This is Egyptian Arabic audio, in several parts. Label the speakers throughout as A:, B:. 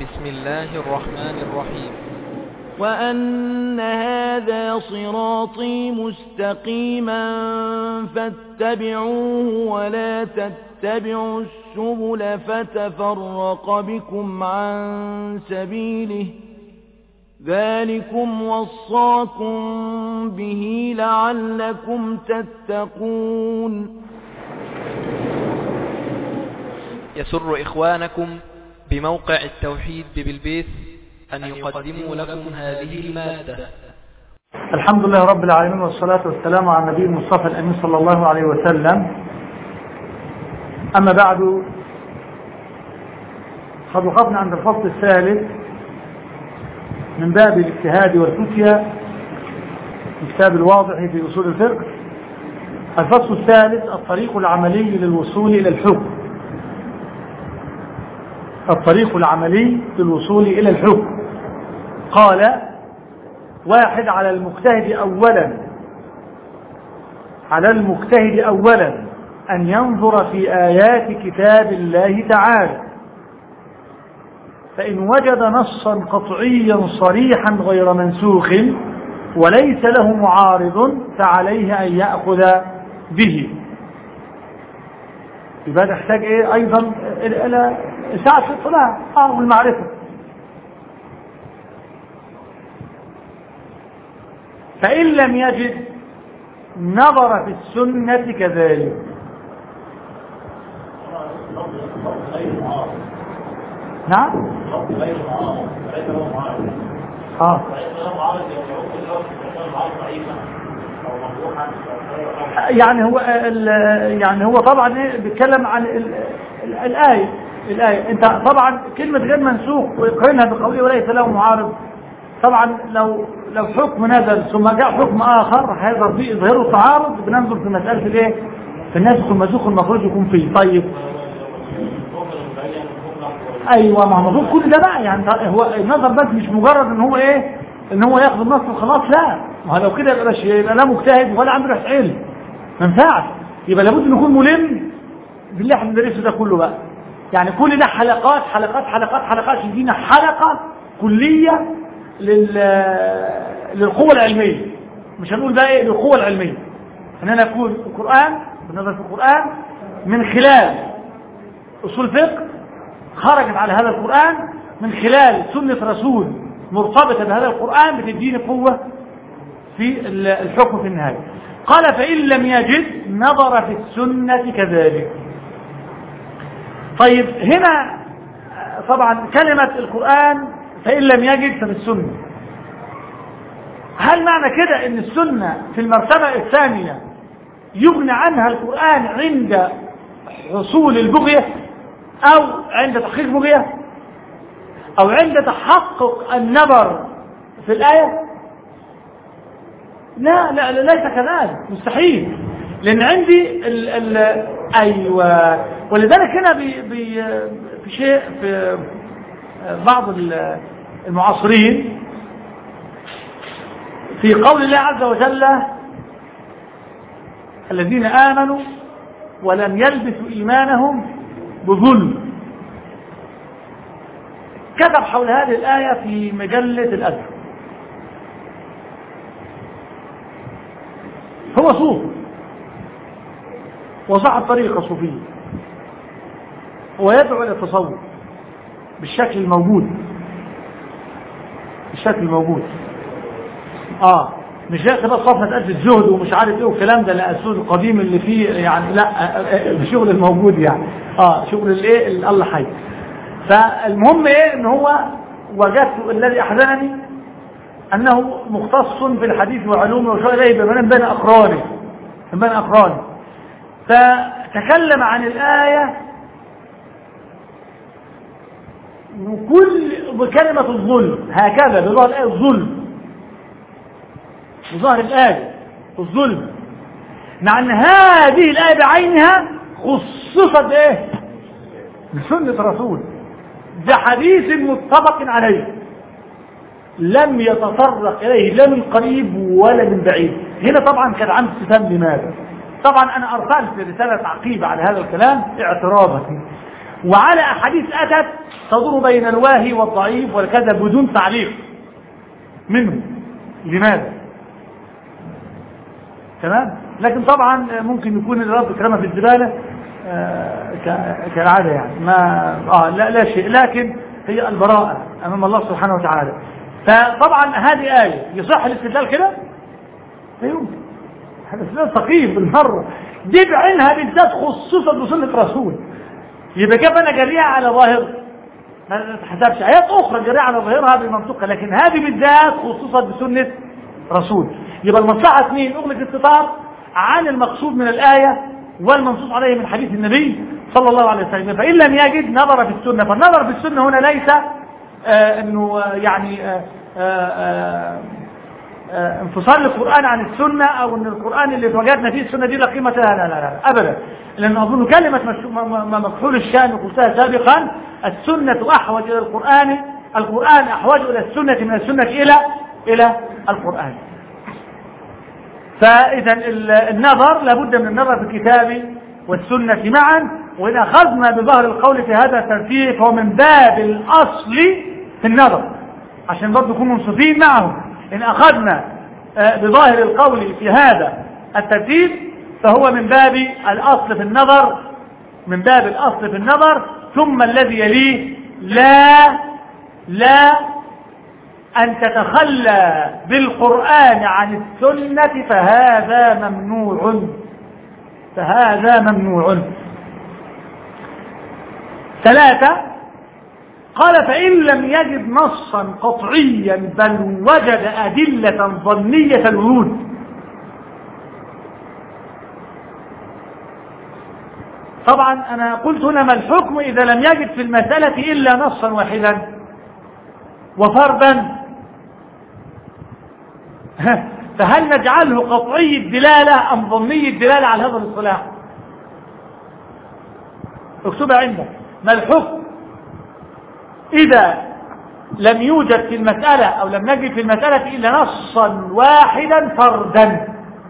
A: بسم الله الرحمن الرحيم
B: وأن هذا صراطي مستقيما فاتبعوه ولا تتبعوا السبل فتفرق بكم عن سبيله ذلكم وصاكم به لعلكم تتقون
A: يسر إخوانكم بموقع التوحيد ببلبيس أن يقدموا لكم هذه المادة
C: الحمد لله رب العالمين والصلاة والسلام على النبي المصطفى الأمين صلى الله عليه وسلم أما بعد قد وقفنا عند الفصل الثالث من باب الاجتهاد والفتية في كتاب الواضح في أصول الفقه الفصل الثالث الطريق العملي للوصول إلى الحكم الطريق العملي للوصول إلى الحكم قال واحد على المجتهد أولا على المجتهد أولا أن ينظر في آيات كتاب الله تعالى فإن وجد نصا قطعيا صريحا غير منسوخ وليس له معارض فعليه أن يأخذ به يبقى تحتاج ايه ايضا الى ساعة الاطلاع اه والمعرفة فإن لم يجد نظر في السنة كذلك نعم اه يعني هو يعني هو طبعا ايه بيتكلم عن ال ال الآية الآية انت طبعا كلمة غير منسوخ ويقرنها بقوله وليس له معارض طبعا لو لو حكم نزل ثم جاء حكم آخر هيظهر فيه يظهر التعارض بننظر في مسألة الايه في الناسخ والمنسوخ المفروض يكون فيه طيب ايوه ما هو المفروض كل ده بقى يعني هو النظر بس مش مجرد ان هو ايه ان هو ياخد النص وخلاص لا ما هو لو كده يبقى يبقى لا مجتهد ولا عنده ريحه علم ما ينفعش يبقى لابد ان يكون ملم باللي احنا بندرسه ده كله بقى يعني كل ده حلقات حلقات حلقات حلقات يدينا حلقه كليه لل للقوه العلميه مش هنقول بقى ايه للقوه العلميه ان انا اكون القران بالنظر في القران من خلال اصول فقه خرجت على هذا القران من خلال سنه رسول مرتبطه بهذا القران بتديني قوه في الحكم في النهايه قال فإن لم يجد نظر في السنة كذلك طيب هنا طبعا كلمة القرآن فإن لم يجد ففي السنة هل معنى كده ان السنة في المرتبة الثانية يغني عنها القرآن عند حصول البغية او عند تحقيق بغية او عند تحقق النظر في الآية لا لا ليس كذلك مستحيل لان عندي ال ال ايوه ولذلك هنا بي بي في شيء في بعض المعاصرين في قول الله عز وجل الذين آمنوا ولم يلبسوا إيمانهم بظلم كتب حول هذه الآية في مجلة الأزهر هو صوفي وصاحب طريقة صوفية ويدعو إلى التصوف بالشكل الموجود بالشكل الموجود اه مش ياخد بقى صفحة ألف الزهد ومش عارف ايه والكلام ده لا السود القديم اللي فيه يعني لا الشغل الموجود يعني اه شغل الايه اللي الله حي فالمهم ايه ان هو وجدت الذي احزنني أنه مختص في الحديث وعلومه وشاء إليه بمن بين أقرانه بين أقرانه فتكلم عن الآية وكل بكلمة الظلم هكذا بظهر الآية الظلم بظهر الآية الظلم مع أن هذه الآية بعينها خصصت إيه بسنة رسول بحديث متفق عليه لم يتطرق إليه لا من قريب ولا من بعيد هنا طبعا كان عن استفهام لماذا طبعا أنا أرسلت رسالة تعقيب على هذا الكلام اعتراضا وعلى أحاديث أتت تدور بين الواهي والضعيف والكذا بدون تعليق منه لماذا تمام لكن طبعا ممكن يكون الرب كرمه في الزبالة آه، ك- كالعادة يعني ما آه لا, لا شيء لكن هي البراءة أمام الله سبحانه وتعالى فطبعا هذه آية يصح الاستدلال كده لا يمكن هذا استدلال ثقيل بالمرة دي بعينها بالذات خصوصا بسنة رسول يبقى كيف أنا جريئة على ظاهر ما تحسبش آيات أخرى جريئة على ظاهرها بالمنطقة لكن هذه بالذات خصوصا بسنة رسول يبقى المصلحة اثنين أغلق الستار عن المقصود من الآية والمنصوص عليه من حديث النبي صلى الله عليه وسلم فإن لم يجد نظر في السنة فالنظر في السنة هنا ليس آه أنه آه يعني آه آه آه انفصال القرآن عن السنة أو أن القرآن اللي وجدنا فيه السنة دي لا قيمة لها لا لا لا أبدا لأن أظن كلمة مش- م- م- مكحول الشان وقلتها سابقا السنة أحوج إلى القرآن القرآن أحوج إلى السنة من السنة إلى إلى القرآن فإذا ال- النظر لابد من النظر في الكتاب والسنة معا وإن أخذنا بظهر القول في هذا الترتيب فهو من باب الأصل في النظر عشان برضه نكون منصفين معه إن أخذنا آه، بظاهر القول في هذا الترتيب فهو من باب الأصل في النظر من باب الأصل في النظر ثم الذي يليه لا لا أن تتخلى بالقرآن عن السنة فهذا ممنوع فهذا ممنوع ثلاثة قال فإن لم يجد نصا قطعيا بل وجد أدلة ظنية الورود طبعا أنا قلت هنا ما الحكم إذا لم يجد في المسألة إلا نصا واحدا وفردا فهل نجعله قطعي الدلالة أم ظني الدلالة على هذا الاصطلاح اكتبها عندك ما الحكم إذا لم يوجد في المسألة أو لم نجد في المسألة إلا نصا واحدا فردا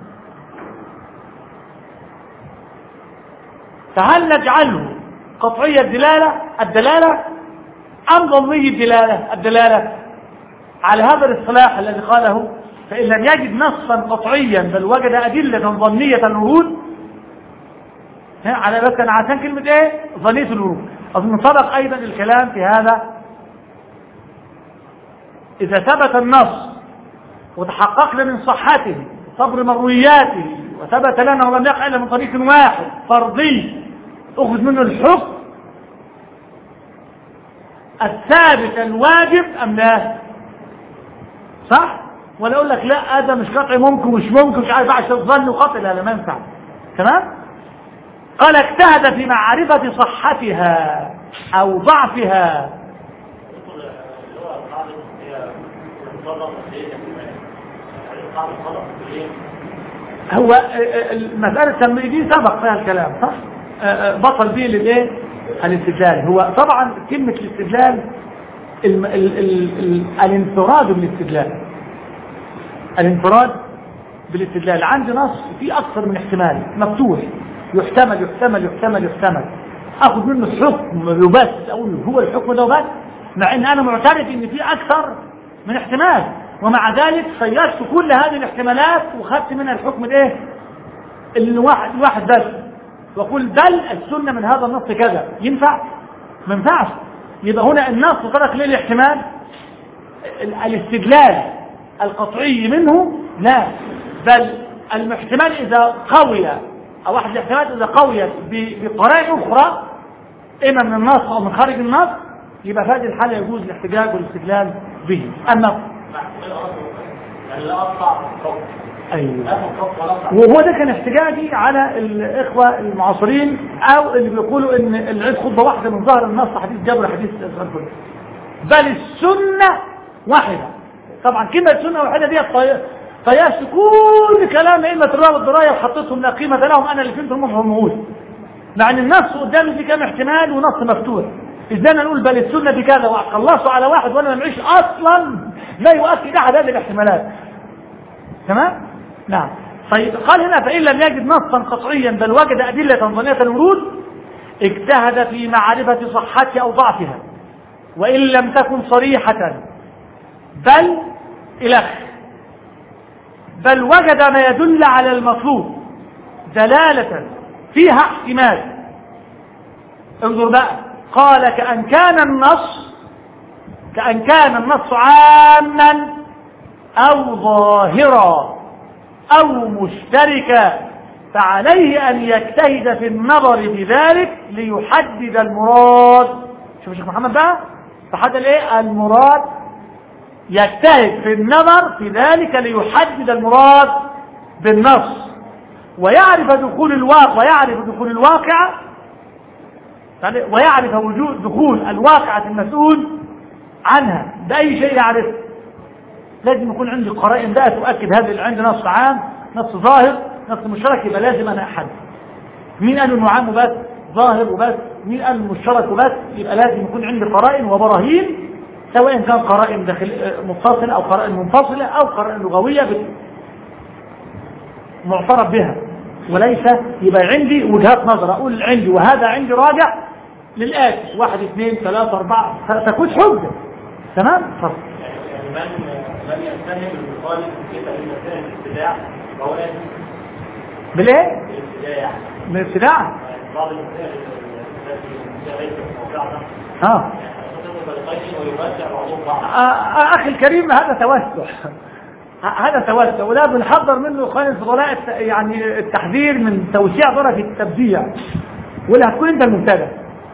C: فهل نجعله قطعي الدلالة الدلالة أم ظني الدلالة الدلالة على هذا الاصطلاح الذي قاله فإن لم يجد نصا قطعيا بل وجد أدلة ظنية الورود ها، على بس أنا عشان كلمة إيه ظنية الورود أظن سبق أيضا الكلام في هذا إذا ثبت النص وتحققنا من صحته صبر مروياته وثبت لنا ولم يقع إلا من طريق واحد فرضي أخذ منه الحكم الثابت الواجب أم لا صح ولا أقول لك لا هذا مش قطعي ممكن مش ممكن مش عارف عشان الظن وقطع لا لا ما ينفع تمام قال اجتهد في معرفة صحتها أو ضعفها هو المسألة التمريدين سبق فيها الكلام صح بطل به للايه الاستدلال هو طبعا كلمة الاستدلال الم... ال... ال... ال... الانفراد بالاستدلال الانفراد بالاستدلال عندي نص فيه اكثر من احتمال مفتوح يحتمل يحتمل يحتمل يحتمل اخذ منه حكم وبس اقول هو الحكم ده وبس مع ان انا معترف ان في اكثر من احتمال ومع ذلك صيرت كل هذه الاحتمالات وخدت منها الحكم الايه الواحد واحد بس وقل بل السنة من هذا النص كذا ينفع ما ينفعش يبقى هنا النص ترك ليه الاحتمال ال- الاستدلال القطعي منه لا بل المحتمل إذا قوي أو واحد الاحتمالات إذا قويت ب- بقرائن أخرى إما من النص أو من خارج النص يبقى في هذه الحالة يجوز الاحتجاج والاستدلال به أما أيوه وهو ده كان احتجاجي على الإخوة المعاصرين أو اللي بيقولوا إن العيد خطبة واحدة من ظهر النص حديث جابر حديث الأسفل كله بل السنة واحدة طبعا كلمة السنة واحدة دي قياس كل كلام أئمة الرواية والدراية وحطيتهم لا قيمة لهم أنا اللي فهمتهم ما فهموش مع ان النص قدامي في كام احتمال ونص مفتوح ازاي انا نقول بل السنه بكذا واخلصه على واحد وانا ما معيش اصلا لا يؤكد احد هذه الاحتمالات تمام نعم طيب قال هنا فان لم يجد نصا قطعيا بل وجد ادله ظنيه الورود اجتهد في معرفه صحتها او ضعفها وإن لم تكن صريحة بل إلخ بل وجد ما يدل على المطلوب دلالة فيها احتمال انظر بقى قال كأن كان النص كأن كان النص عاما أو ظاهرا أو مشتركا فعليه أن يجتهد في النظر بذلك ليحدد المراد شوف شيخ محمد بقى فحدد ايه المراد يجتهد في النظر في ذلك ليحدد المراد بالنص ويعرف دخول الواقع ويعرف دخول الواقع ويعرف وجود دخول الواقعة المسؤول عنها بأي شيء يعرف لازم يكون عندي قرائن بقى تؤكد هذا اللي عندي نص عام نص ظاهر نص مشترك يبقى لازم انا احدد مين قال انه عام وبس ظاهر وبس مين قال مشترك وبس يبقى لازم يكون عندي قرائن وبراهين سواء كان قرائن داخل متصلة او قرائن منفصلة او قرائن لغوية بت... معترف بها وليس يبقى عندي وجهات نظر اقول عندي وهذا عندي راجع للآتي واحد اثنين ثلاثة أربعة تكون حجة تمام فصل
D: يعني من من يتهم المخالف كيف يتهم الابتداع فهو لازم
C: بالايه؟
D: الابتداع
C: من الابتداع
D: يعني بعض المسائل التي ليست موضعنا
C: ها
D: ويوزع بعضهم بعض
C: آه، اخي الكريم هذا توسع هذا توسع ولا بنحضر منه خالص الفضلاء الت- يعني التحذير من توسيع درجة التبديع ولا هتكون انت المبتدع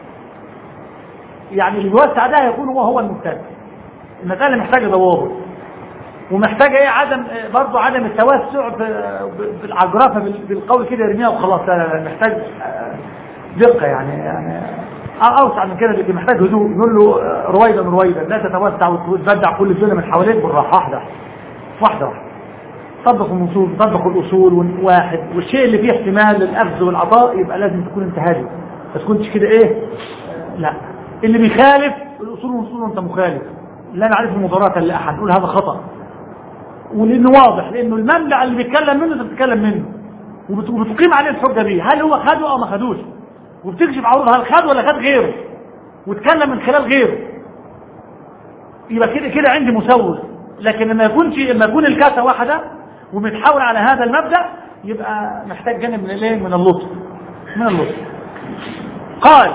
C: يعني اللي بيوسع ده هيكون هو هو المبتدع المسألة محتاجة ضوابط ومحتاجة ايه عدم برضه عدم التوسع ب- ب- بالعجرفة بال- بالقول كده يرميها وخلاص لا لا لا، محتاج آه، دقة يعني يعني اوسع من كده اللي محتاج هدوء نقول له آه، رويدا رويدا لا تتوسع وتبدع كل الدنيا من حواليك بالراحة واحدة واحدة واحدة طبق النصوص طبق الأصول واحد والشيء اللي فيه احتمال للأخذ والعطاء يبقى لازم تكون انت هادي ما تكونش كده ايه آه، لا اللي بيخالف الأصول والنصوص وانت مخالف لا نعرف مضارات لأحد نقول هذا خطأ ولانه واضح لانه المبلغ اللي بيتكلم منه انت بتتكلم منه وبت- وبتقيم عليه الحجه دي هل هو خده او ما خدوش وبتكشف عروض هل خد ولا خد غيره وتكلم من خلال غيره يبقى كده كده عندي مسوغ لكن لما يكونش لما يكون الكاسه واحده ومتحول على هذا المبدا يبقى محتاج جانب من الايه من اللطف من اللطف قال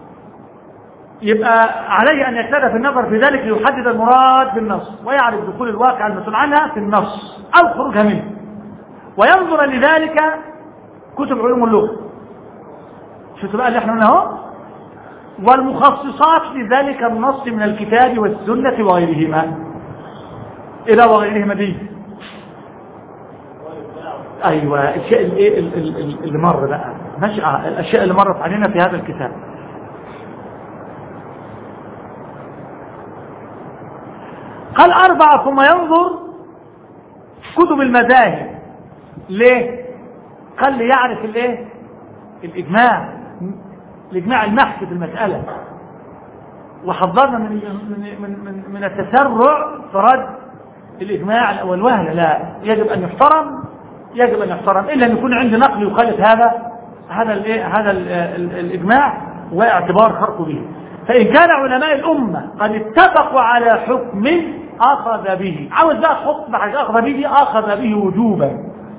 C: يبقى عليه أن يجتهد في النظر في ذلك ليحدد المراد بالنص ويعرف دخول الواقع المسؤول عنها في النص أو خروجها منه وينظر لذلك كتب علوم اللغة شفتوا بقى اللي احنا قلنا اهو والمخصصات لذلك النص من الكتاب والسنة وغيرهما إلى وغيرهما دي أيوة الأشياء اللي, اللي, اللي مر بقى ماشي آه، الأشياء اللي مرت علينا في هذا الكتاب قال أربعة ثم ينظر كتب المذاهب ليه قال لي يعرف الايه الإجماع الإجماع المحكي في المسألة وحذرنا من من من من, من التسرع في رد الإجماع أو الوهلة لا يجب أن يحترم يجب أن يحترم إلا أن يكون عندي نقل يخالف هذا هذا الايه هذا ال ال الإجماع واعتبار خرق به فإن كان علماء الأمة قد اتفقوا على حكم أخذ به عاوز بقى حكم حاجة أخذ به أخذ به وجوبا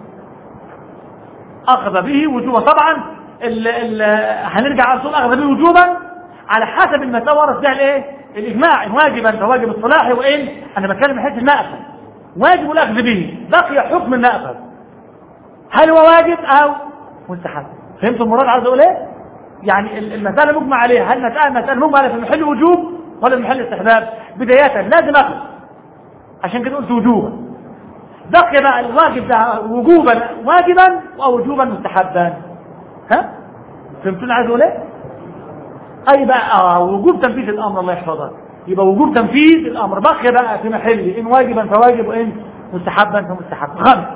C: أخذ به وجوبا طبعا ال ال هنرجع على طول أخذ به وجوبا على حسب المسألة ورث فيها الايه الإجماع إن واجبا فواجب الصلاح وإن أنا بتكلم من حيث المأخذ واجب الأخذ به بقي حكم المأخذ هل هو واجب أو مستحب فهمت المراد عاوز أقول إيه يعني المسألة مجمع عليها هل مسألة مسألة مجمع عليها في محل وجوب ولا في محل استحباب بداية لازم أخذ عشان كده قلت وجوبا بقي بقى الواجب ده وجوبا واجبا أو وجوبا مستحبا ها فهمتوا عايز اقول ايه اي بقى آه وجوب تنفيذ الامر الله يحفظك يبقى وجوب تنفيذ الامر بقي بقى في محله ان واجبا فواجب وان مستحبا فمستحب خمس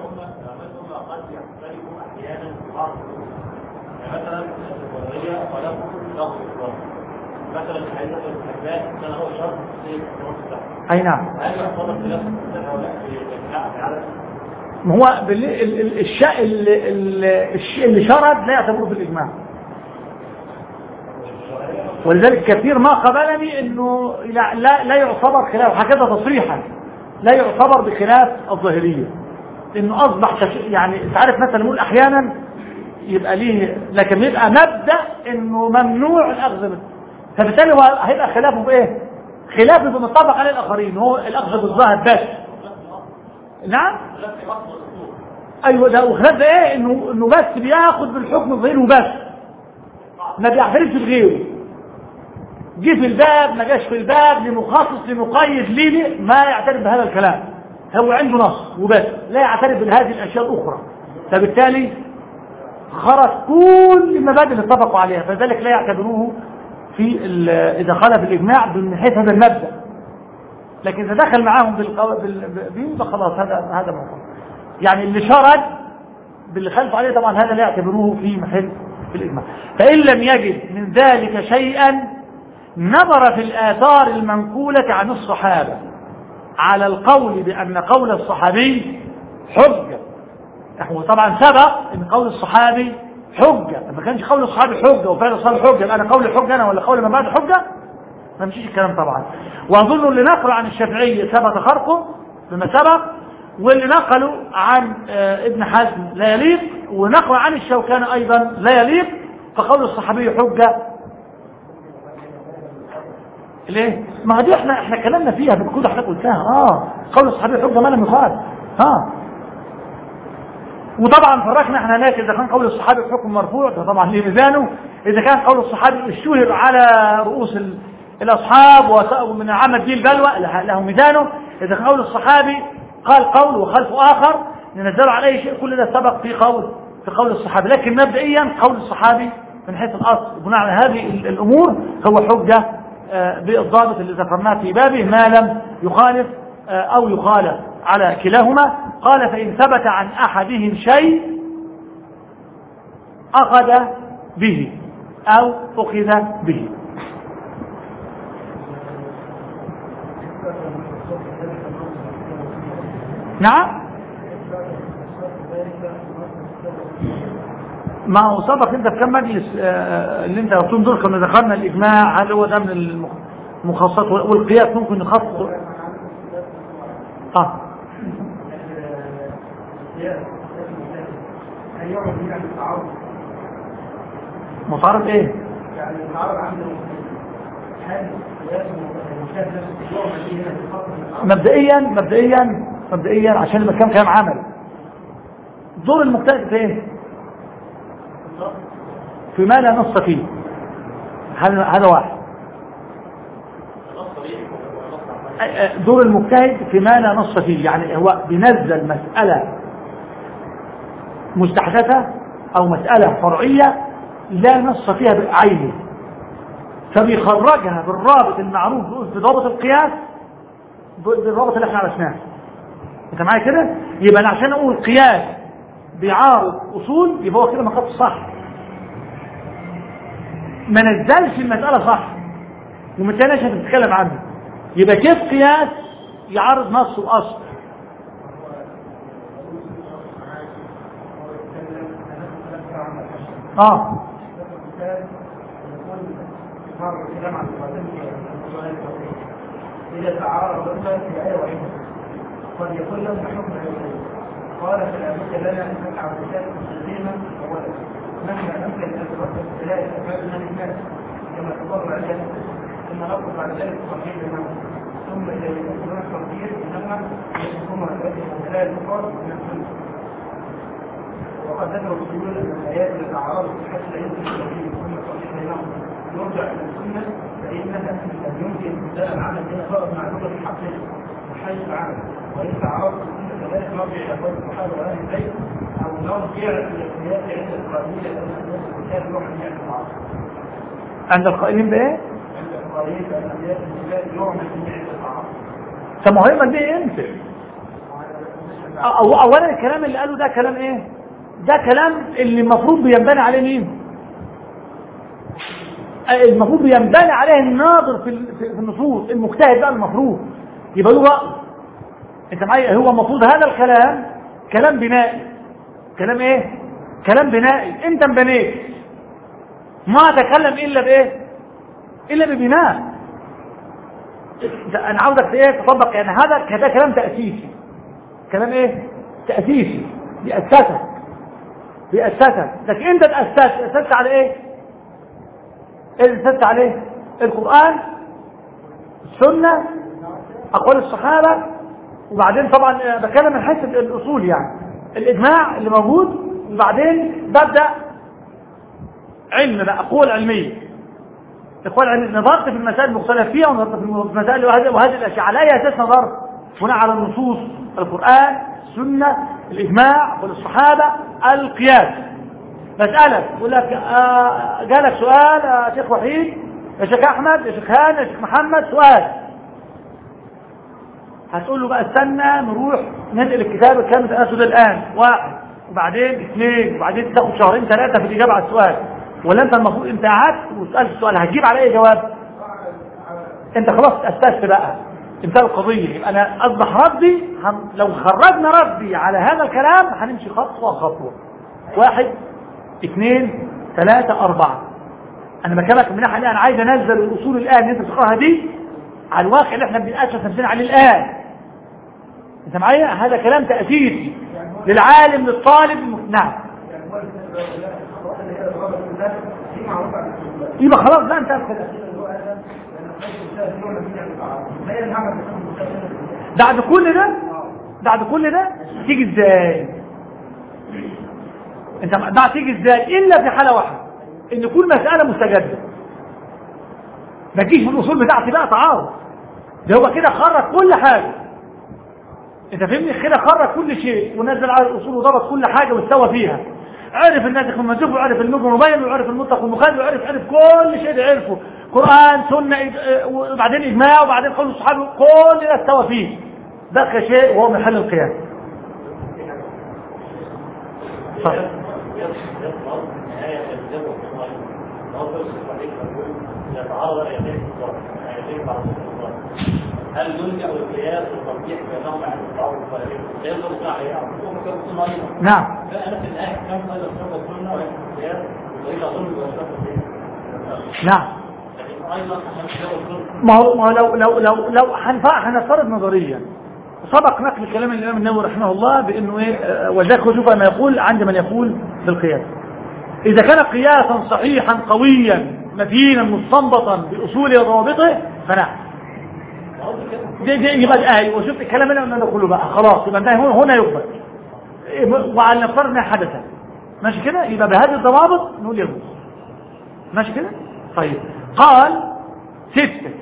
D: مثلا الوضعية ولكم ضغط الضغط مثلا حديث الحجاج كان هو شرط في النص ده
C: اي نعم
D: هل يعتبر خلاف السنة ولا في العدد
C: ما هو بال- ال- ال- الشيء اللي, اللي, الشيء اللي شرد لا يعتبره في الاجماع ولذلك كثير ما قبلني انه لا, لا, لا يعتبر خلاف هكذا تصريحا لا يعتبر بخلاف الظاهرية انه اصبح كش... يعني انت عارف مثلا نقول احيانا يبقى ليه لكن يبقى مبدأ انه ممنوع الاخذ منه فبالتالي هو هيبقى خلافه بايه خلافه بمطبق عليه الاخرين هو الاخذ بالظاهر بس نعم ايوه ده وخلاف ده ايه انه انه بس بياخد بالحكم الظاهري وبس ما بيعترفش بغيره جه في الباب ما جاش في الباب لمخصص لمقيد ليه ما يعترف بهذا الكلام هو عنده نص وبس لا يعترف بهذه الاشياء الاخرى فبالتالي خرج كل المبادئ اللي اتفقوا عليها فذلك لا يعتبروه في اذا خالف الاجماع من حيث هذا المبدا لكن اذا دخل معاهم بالقو... بال... بال... خلاص هذا هذا موضوع يعني اللي شرد باللي خلف عليه طبعا هذا لا يعتبروه في محل في الاجماع فان لم يجد من ذلك شيئا نظر في الآثار المنقولة عن الصحابة على القول بأن قول الصحابي حجة هو طبعا سبق ان قول الصحابي حجة ما كانش قول الصحابي حجة وفعل الصحابي حجة انا قولي حجة انا ولا قول من بعد حجة ما مشيش الكلام طبعا واظن اللي نقل عن الشافعية ثبت خرقه بما سبق واللي نقلوا عن ابن حزم لا يليق ونقل عن الشوكاني ايضا لا يليق فقول الصحابي حجة ليه ما دي احنا احنا كلامنا فيها بالكود احنا قلتها اه قول الصحابي حجه ما لم يقال ها وطبعا فرقنا احنا هناك اذا كان قول الصحابي حكم مرفوع ده طبعا ليه ميزانه اذا كان قول الصحابي اشتهر على رؤوس ال... الاصحاب ومن عمل دي البلوى له ميزانه اذا كان قول الصحابي قال قول وخلفه اخر ننزله على اي شيء كل ده سبق في قول في قول الصحابي لكن مبدئيا قول الصحابي من حيث الاصل بناء على هذه الامور هو حجه بالضابط اللي ذكرناه في بابه ما لم يخالف أو يخالف على كلاهما قال فإن ثبت عن أحدهم شيء أخذ به أو أخذ به نعم ما هو سبق انت في كم مجلس آه اللي انت قلتهم دول كنا ذكرنا الاجماع هل هو ده من المخصصات والقياس ممكن يخصص اه متعارض ايه
D: يعني المتعارض عنده هل
C: مبدئيا مبدئيا مبدئيا عشان يبقى كام كلام عمل دور المجتهد في ايه فيما لا نص فيه هذا هذا واحد دور المجتهد فيما لا نص فيه يعني هو بينزل مسألة مستحدثة او مسألة فرعية لا نص فيها بعينه فبيخرجها بالرابط المعروف بضابط القياس بالرابط اللي احنا عرفناه انت معايا كده يبقى انا عشان اقول قياس بيعارض اصول يبقى هو كده ما خدش صح ما نزلش المسألة صح وما كانش هتتكلم عنه يبقى كيف قياس يعارض نص واصل اه
D: إذا تعارض مثلا في آية واحدة قد يكون له حكم عيوبين قال فلا بد لنا أن نقع الرسالة مستقيما أولا مهما أمكن أن ترتب ابتلاء الأفعال من الناس كما تضر عليها ثم نقف بعد ذلك ترحيل النوم ثم إذا يكون هناك ترحيل إنما يحكم التي ابتلاء الأخرى من السنة وقد ذكر الرسول أن الآيات التي تعارضت حتى لا يمكن الترحيل ثم الترحيل بينهم يرجع إلى السنة فإنها يمكن ابتداء العمل بين فرق مع لغة الحق وحيث العمل وإن تعرضت السنة كذلك نرجع إلى قول الصحابة وأهل البيت أو نرجع إلى القياس عند القائلين لأن الناس الكتاب نوع من التعارض
C: عند القائلين بايه
D: عند القائلين بأن قياس الكتاب نوع من التعارض
C: طب ما هو يبقى دي امتى أو اولا الكلام اللي قاله ده كلام ايه ده كلام اللي المفروض بينبني عليه مين المفروض بينبني عليه الناظر في ال- في النصوص المجتهد بقى المفروض يبقى له رأي انت معايا هو المفروض هذا الكلام كلام بنائي كلام ايه كلام بنائي انت انبنيت ما تكلم الا بايه الا ببناء ده انا عاوزك ايه تطبق يعني هذا ده كلام تاسيسي كلام ايه تاسيسي بيأسسك بيأسسك لكن انت تأسست تأسست على ايه ايه اللي تأسست عليه القرآن السنة اقوال الصحابة وبعدين طبعا بتكلم من حيث الاصول يعني الاجماع اللي موجود وبعدين ببدأ علم بقى قوة علمية اقوال علمية نظرت في المسائل المختلف فيها ونظرت في المسائل وهذه وهذه الاشياء على اي اساس نظرت بناء على النصوص القرآن السنة الإجماع والصحابة القياس مسألة يقول لك آه جالك سؤال يا شيخ وحيد يا شيخ أحمد يا شيخ هان يا شيخ محمد سؤال هتقول له بقى استنى نروح ننقل الكتاب الكامل تأسد الآن واحد وبعدين اثنين وبعدين تاخد شهرين ثلاثة في الإجابة على السؤال ولا أنت المفروض أنت قعدت وسألت السؤال هتجيب على أي جواب أنت خلاص أسست بقى انتهى القضية يبقى أنا أصبح ردي هم لو خرجنا ردي على هذا الكلام هنمشي خطوة خطوة واحد اثنين ثلاثة أربعة أنا بكلمك من ناحية أنا عايز أنزل الأصول الآن اللي أنت بتقراها دي على الواقع اللي احنا بنأسس نفسنا عليه الآن أنت معايا هذا كلام تأسيسي للعالم للطالب نعم يبقى خلاص لا انت بعد كل ده بعد كل ده تيجي ازاي انت بعد تيجي ازاي الا في حاله واحده ان كل مساله مستجده ما تجيش في الاصول بتاعتي بقى تعارض ده هو كده خرج كل حاجه انت فهمني كده خرج كل شيء ونزل على الاصول وضبط كل حاجه واستوى فيها عرف الناسخ والمنسوخ وعرف المجمل والمبين وعرف المطلق والمخالف وعرف عرف كل شيء ده عرفه قرآن سنة وبعدين إجماع وبعدين قول الصحابة كل ده استوى فيه بقى شيء وهو محل القياس صح
E: هل يلجأ القياس والترجيح بينهم عن التعارض ولا ايه؟ يقدر يطلع عليه
C: نعم
E: فأنا في الآية كم قال الصحابة السنة وعن القياس وإلى ظلم وأشرف
C: نعم ما هو ما هو لو لو لو لو هنفع هنفترض نظريا سبق نقل كلام الامام النووي رحمه الله بانه ايه ولذلك شوف ما يقول عند من يقول بالقياس اذا كان قياسا صحيحا قويا متينا مستنبطا باصوله وضوابطه فنعم دي دي يبقى الايه وشفت الكلام اللي انا نقوله بقى خلاص يبقى ده هنا هنا يقبل وعلى نفترض انها حدثا ماشي كده يبقى بهذه الضوابط نقول يجوز ماشي كده طيب قال ستة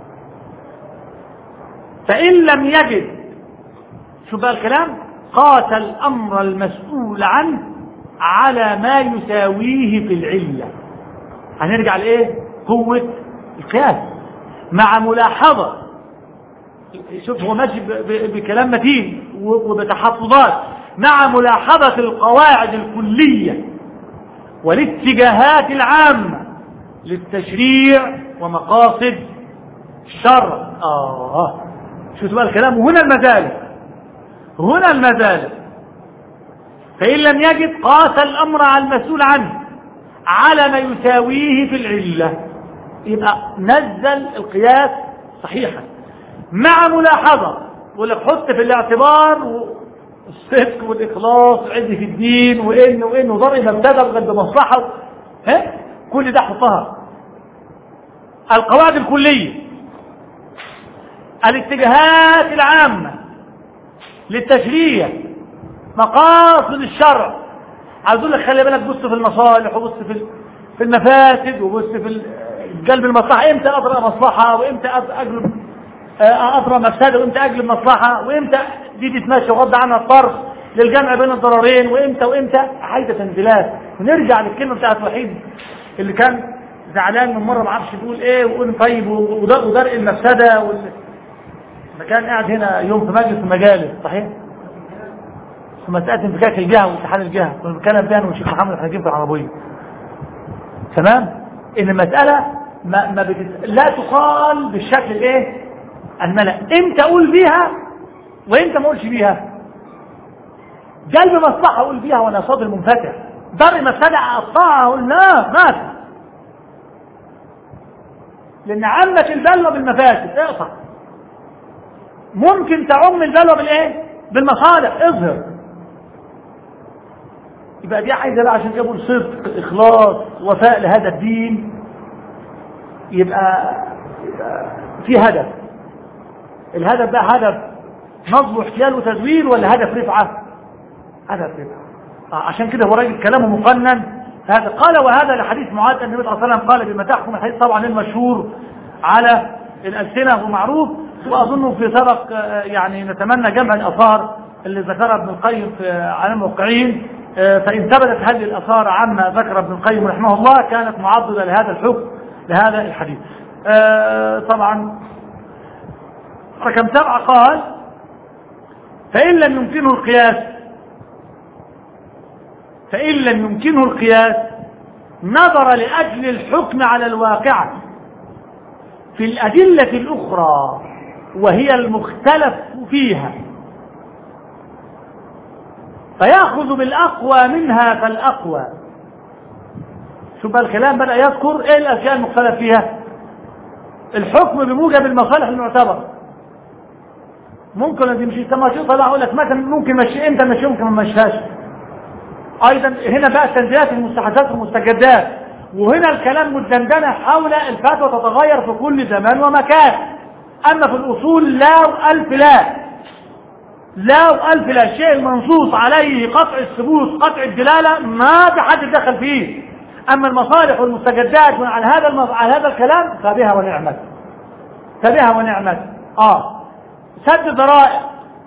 C: فإن لم يجد شو بقى الكلام قاس الأمر المسؤول عنه على ما يساويه في العلة هنرجع لإيه قوة القياس مع ملاحظة شوف هو ماشي بكلام متين وبتحفظات مع ملاحظة القواعد الكلية والاتجاهات العامة للتشريع ومقاصد الشرع آه شو بقى الكلام وهنا المذالب هنا المذالب فإن لم يجد قاس الأمر على المسؤول عنه على ما يساويه في العلة يبقى نزل القياس صحيحا مع ملاحظة يقول لك حط في الاعتبار الصدق والإخلاص وعز في الدين وإن وإن وضرب مبتدأ بغد مصلحة ها كل ده حطها القواعد الكلية الاتجاهات العامة للتشريع مقاصد الشرع عايز اقول لك خلي بالك بص في المصالح وبص في في المفاسد وبص في قلب المصلحة امتى اضرب مصلحة وامتى اجلب اضرب مفسدة وامتى اجلب مصلحة وامتى دي تتماشى وغض عنها الطرف للجمع بين الضررين وامتى وامتى حيث تنزيلات ونرجع للكلمة بتاعت وحيد اللي كان زعلان من مرة ما عرفش يقول ايه ويقول طيب ودرء المفسدة وال... كان قاعد هنا يوم في مجلس المجالس صحيح في مسألة انفكاك الجهة واتحاد الجهة كنا بنتكلم فيها والشيخ محمد الحكيم في العربية تمام ان المسألة ما, ما بتس... لا تقال بالشكل الايه الملأ امتى اقول بيها وامتى ما اقولش بيها جلب مصلحة اقول بيها وانا صادر منفتح درء مفسدة اقطعها اقول لا مات لان عمت البلوى بالمفاسد اقطع ممكن تعم البلوى بالايه بالمصالح اظهر يبقى دي عايزه بقى عشان يقول صدق اخلاص وفاء لهذا الدين يبقى, يبقى في هدف الهدف ده هدف نصب واحتيال وتزوير ولا هدف رفعه هدف رفعه آه عشان كده هو راجل كلامه مقنن هذا قال وهذا لحديث معاذ أن النبي صلى الله عليه وسلم قال بما تحكم الحديث طبعا المشهور على الألسنة ومعروف وأظنه في سبق آه، يعني نتمنى جمع الأثار اللي ذكرها ابن القيم في على الموقعين آه، فإن ثبتت هذه الأثار عما ذكر ابن القيم رحمه الله كانت معضدة لهذا الحكم لهذا الحديث آه، طبعا رقم سبعة قال فإن لم يمكنه القياس فإن لم يمكنه القياس نظر لأجل الحكم على الواقع في الأدلة الأخرى وهي المختلف فيها فيأخذ بالأقوى منها فالأقوى شوف بقى الكلام بدأ يذكر ايه الأشياء المختلف فيها الحكم بموجب المصالح المعتبرة ممكن ان تمشي كما شيء طلع اقول لك مثلا ممكن مشي انت مشي ممكن ما مشيهاش ايضا هنا بقى التنزيلات المستحدثات والمستجدات وهنا الكلام مدندنة حول الفتوى تتغير في كل زمان ومكان اما في الاصول لا والف لا لا والف لا الشيء المنصوص عليه قطع الثبوت قطع الدلالة ما في حد دخل فيه اما المصالح والمستجدات على هذا المص... على هذا الكلام فبها ونعمت فبها ونعمت اه سد ذرائع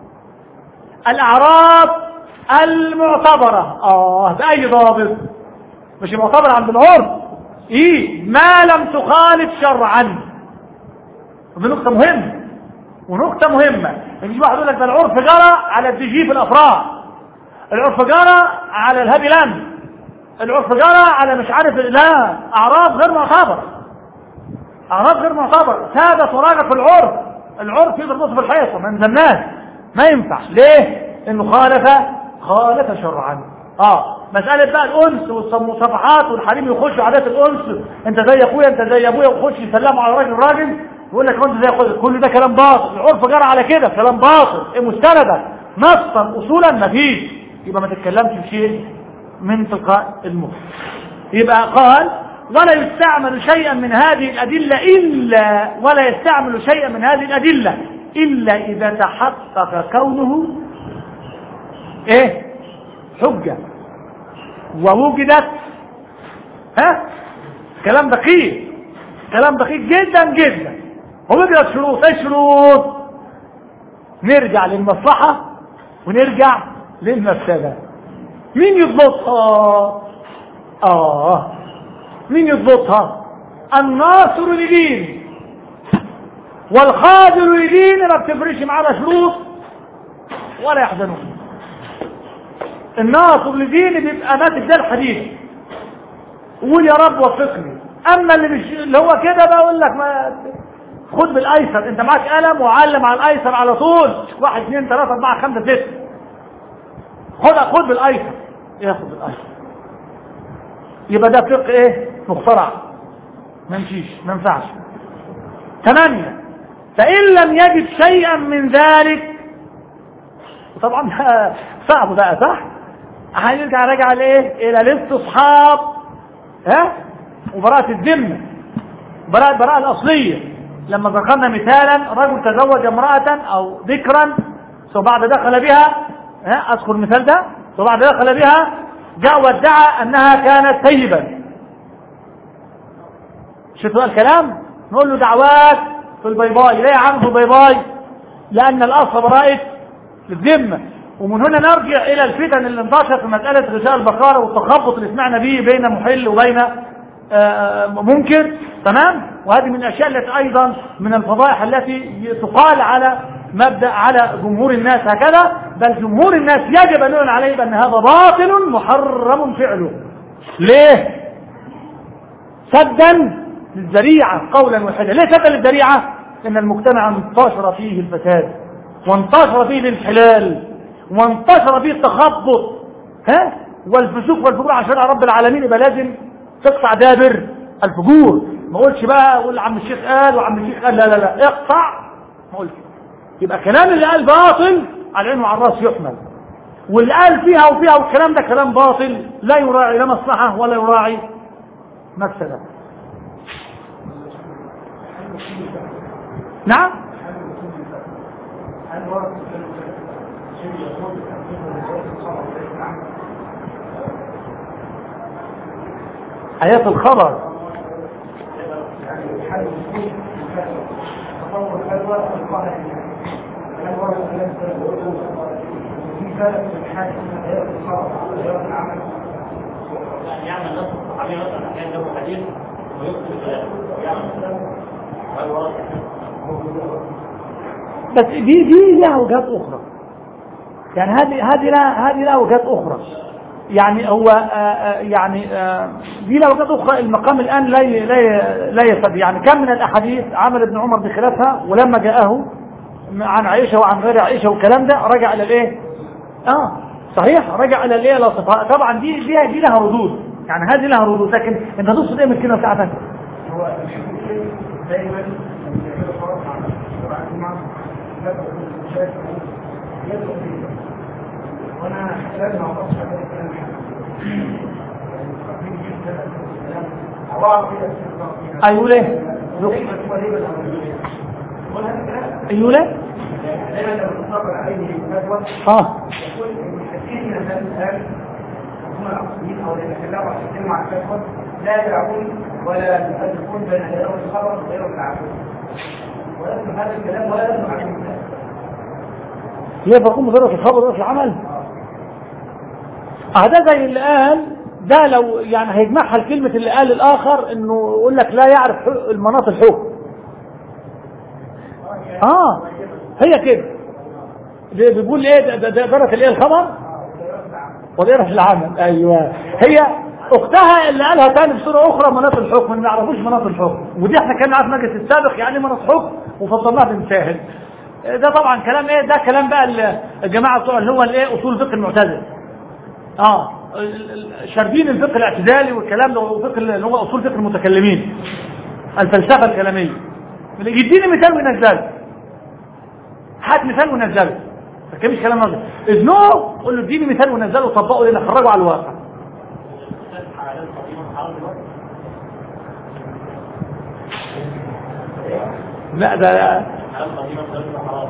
C: الاعراض المعتبرة اه بأي ضابط مش معتبرة عند العرف ايه ما لم تخالف شرعا ودي نقطة مهمة ونقطة مهمة يجي واحد يقول لك ده العرف جرى على الدي جي في الافراح العرف جرى على الهابي لاند العرف جرى على مش عارف لا اعراض غير معتبرة اعراض غير معتبرة هذا تراجع في العرف العرف يقدر يبص في الحيطة ما نزلناش ما ينفع ليه انه خالف خالف شرعا اه مسألة بقى الأنس والصفحات والحريم يخشوا عادات الأنس انت زي اخويا انت زي ابويا وخش يسلموا على راجل راجل يقول لك انت زي اخويا كل ده كلام باطل العرف جرى على كده كلام باطل ايه مستندا نصا اصولا مفيش يبقى ما تتكلمش في شيء من تلقاء المخ يبقى قال ولا يستعمل شيئا من هذه الأدلة إلا ولا يستعمل شيئا من هذه الأدلة إلا إذا تحقق كونه إيه حجة ووجدت ها كلام دقيق كلام دقيق جدا جدا ووجدت شروط ايه شروط نرجع للمصلحة ونرجع للمفسدة مين يضبطها اه مين يضبطها الناصر لدين والخاذل لدين ما بتفرش معانا شروط ولا يحزنون الناصر لدين بيبقى ماسك ده الحديث قول يا رب وفقني اما اللي مش اللي هو كده بقى اقول لك ما خد بالايسر انت معاك قلم وعلم على الايسر على طول واحد اثنين ثلاثة اربعة خمسة ستة خد خد بالايسر ياخد بالايسر يبقى ده فقه ايه مخترع ما يمشيش ما ينفعش ثمانية فإن لم يجد شيئا من ذلك طبعا صعب بقى صح هنرجع راجع لايه الى الاستصحاب ها وبراءة الذمة براءة براءة الأصلية لما ذكرنا مثالا رجل تزوج امرأة أو ذكرا ثم بعد دخل بها ها أذكر المثال ده ثم بعد دخل بها جاء وادعى أنها كانت طيبا شفتوا الكلام نقول له دعوات في البيضاء ليه يا عم في البيضاء لأن الأصل براءة الذمة ومن هنا نرجع إلى الفتن اللي انتشرت في مسألة غشاء البقارة والتخبط اللي سمعنا به بين محل وبين منكر تمام وهذه من الأشياء التي أيضا من الفضائح التي تقال على مبدأ على جمهور الناس هكذا بل جمهور الناس يجب أن نعلن عليه بأن هذا باطل محرم فعله ليه سدا للذريعة قولا واحدا ليه سدا للذريعة لأن المجتمع انتشر فيه الفساد وانتشر فيه الانحلال وانتشر فيه التخبط ها والفسوق والفجور عشان رب العالمين يبقى لازم تقطع دابر الفجور ما اقولش بقى اقول عم الشيخ قال وعم الشيخ قال لا لا لا اقطع ما اقولش يبقى كلام اللي قال باطل على العين وعلى الراس يحمل واللي قال فيها وفيها والكلام ده كلام باطل لا يراعي لا مصلحة ولا يراعي مفسدة نعم
D: هل ورد شيء يقول
C: آيات الخبر
D: يعني حل تصور هل ورد القاهرة هل ورد كلام في فرق في الحاجة من آيات الخبر وآيات العمل
E: يعني يعمل نفس الصحابي مثلا كان له حديث ويكتب كلامه يعمل هل ورد
C: بس دي دي لها وجهات أخرى يعني هذه هذه لها هذه لها وجهات أخرى يعني هو آه، آه، يعني آه، دي لها وجهات أخرى المقام الآن لا ي- لا ي- لا يفد يعني كم من الأحاديث عمل ابن عمر بخلافها ولما جاءه عن عائشة وعن غير عائشة والكلام ده رجع إلى الإيه؟ آه صحيح رجع إلى الإيه؟ إلى صفاء طبعا دي دي دي لها ردود يعني هذه لها ردود لكن أنت تقصد إيه من الكلمة بتاعتك؟
D: هو الشيء دايما لما يعملوا خلاص مع مع الجماعة يبدأ بالمشاكل يبدأ فيه وانا لازم اقص على الكلام
C: أيقول إيه؟ أيقول إيه؟
D: دايما لما تصبر عليه فتوى
C: آه
D: يقول ان كثير من الناس الان هم العصريين او اللي يتكلموا عن يتكلموا عن الفتوى لا يدعون ولا يفرقون بين غيره الخبر وغيره العقل ولازم هذا الكلام ولا لازم عليه الكلام
C: يفرقون بين في الخبر وفي العمل اه ده زي اللي قال ده لو يعني هيجمعها الكلمة اللي قال الآخر انه يقول لك لا يعرف حق- المناط الحكم اه هي كده ده بيقول ايه ده- ده ده درس الايه الخبر ودرس العمل ايوه هي اختها اللي قالها تاني بصوره اخرى مناط الحكم ما يعرفوش مناط الحكم ودي احنا كنا عارف مجلس السابق يعني مناط حكم وفضلناها بنشاهد ده طبعا كلام ايه ده كلام بقى ال- الجماعه بتوع اللي هو الايه اصول الفقه المعتزله اه ال- ال- شاربين الفقه الاعتزالي والكلام ده وفقه اللي هو اصول فقه المتكلمين الفلسفه الكلاميه يديني مثال وينزله هات مثال ونزله ما تكلمش كلام نظري اذنه قول له اديني مثال ونزله وطبقه لنا خرجه على الواقع
E: حلال قديما حرام دلوقتي
C: لا ده
E: حلال قديما دلوقتي حرام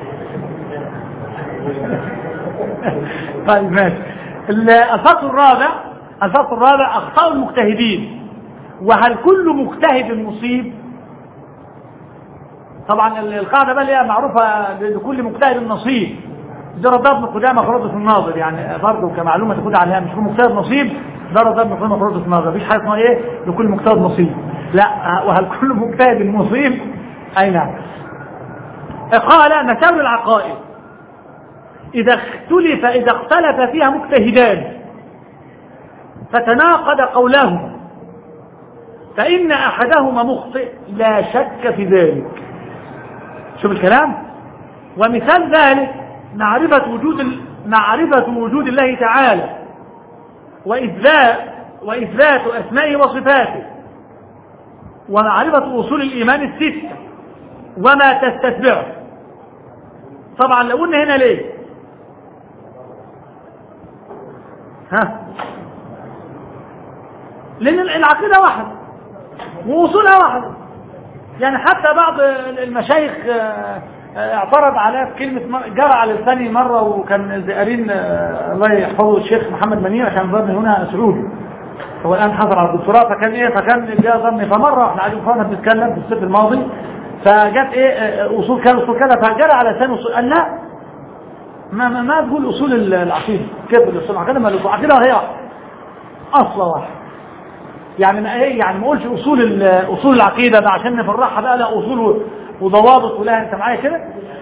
C: طيب ماشي ال- الفصل الرابع الفصل الرابع اخطاء المجتهدين وهل كل مجتهد مصيب طبعا ال- القاعده بقى اللي هي معروفه لكل مجتهد نصيب ده رضا ابن قدامه فرض في الناظر يعني برضه كمعلومه تاخد عليها مش كل مجتهد نصيب ده رضا ابن قدامه فرض في الناظر مفيش حاجه اسمها ايه لكل مجتهد نصيب لا وهل كل مجتهد مصيب اي نعم قال مساوي العقائد إذا اختلف إذا اختلف فيها مجتهدان فتناقض قولهما فإن أحدهما مخطئ لا شك في ذلك شوف الكلام ومثال ذلك معرفة وجود ال- معرفة وجود الله تعالى وإثبات وإثبات أسمائه وصفاته ومعرفة أصول الإيمان الستة وما تستتبعه طبعا لو قلنا هنا ليه ها لان العقيده واحده واصولها واحده يعني حتى بعض المشايخ آه، آه، اعترض عليها في كلمه مر- جرى على لساني مره وكان زائرين آه، الله يحفظه الشيخ محمد منير عشان ظن هنا سعودي هو الان حصل على الدكتوراه فكان ايه فكان جاء ظني فمره احنا قاعدين فانا بنتكلم في الصيف الماضي فجت ايه آه، اصول كذا اصول كذا فجرى على لسانه أصول- قال لا ما ما, ما تقول اصول ال- العقيده كيف الاصول العقيده ما العقيده هي اصل واحد يعني ما ايه يعني ما اقولش اصول ال- اصول العقيده ده عشان نفرحها بقى لا اصول و- وضوابط ولا انت معايا كده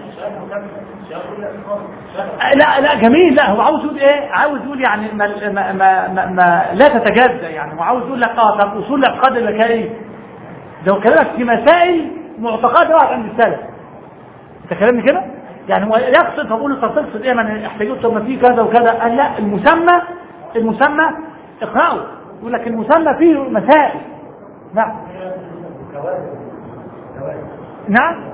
C: آه، لا لا جميل لا هو عاوز يقول ايه عاوز يقول يعني ما ما ما, ما, ما لا تتجزا يعني هو عاوز يقول لك اه طب اصول الاعتقاد اللي كان ايه ده هو كلامك في مسائل معتقدات واحد عند السلف انت كلامي كده يعني هو يقصد فبقول له طب تقصد ايه ما احتاجوش طب ما في كذا وكذا قال لا المسمى المسمى اقرأه يقول لك المسمى فيه مسائل نعم نعم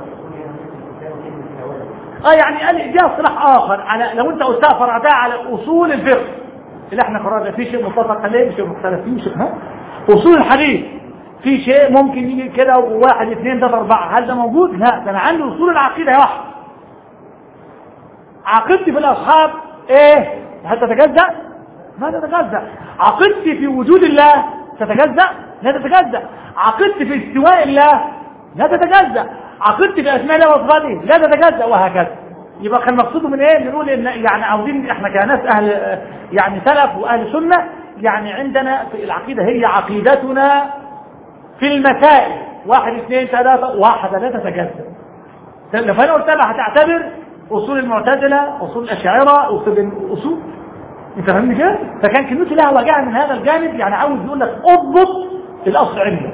C: اه يعني قال جاء اصطلاح اخر على لو انت قلتها فرعتها على اصول الفقه اللي احنا قررنا في شيء متفق عليه في شيء مختلف فيه شيء ها اصول الحديث في شيء ممكن يجي كده وواحد اثنين ثلاثة أربعة هل ده موجود؟ لا ده أنا عندي أصول العقيدة واحد عقيدتي في الأصحاب إيه؟ هل تتجزأ؟ ما تتجزأ عقيدتي في وجود الله تتجزأ؟ لا تتجزأ عقيدتي في استواء الله لا تتجزأ عقيدتي في أسماء الله وصفاته لا تتجزأ وهكذا يبقى كان مقصوده من ايه نقول ان يعني عاوزين احنا كناس اهل يعني سلف واهل سنه يعني عندنا في العقيده هي عقيدتنا في المسائل واحد اثنين ثلاثة واحدة لا تتجزأ فأنا قلت لها هتعتبر أصول المعتزلة أصول الأشاعرة أصول الأصول أنت فاهمني كده؟ فكان كلمته لها وجهة من هذا الجانب يعني عاوز يقول لك اضبط الأصل عندك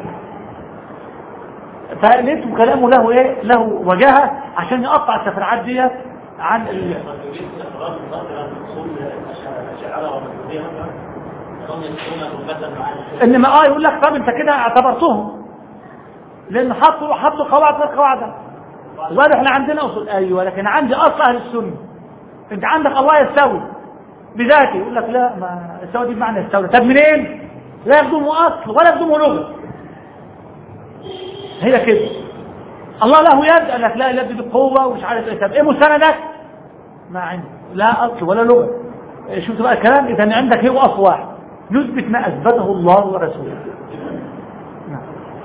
C: فلقيت كلامه له ايه له وجهة عشان يقطع التفرعات ديت عن ال... انما اه يقول لك طب انت كده اعتبرتهم لان حطوا حطوا قواعد غير قواعد وقالوا احنا عندنا اصول ايوه لكن عندي اصل اهل السنه انت عندك الله يستوي بذاته يقول لك لا ما يستوي دي بمعنى يستوي طب منين لا يخدمه اصل ولا يخدمه لغه هي كده الله له يد قال لك لا اليد بالقوه ومش عارف ايه طب ايه مستندك ما عندي لا اصل ولا لغه شفت بقى الكلام اذا عندك هو اصل واحد يثبت ما اثبته الله ورسوله نعم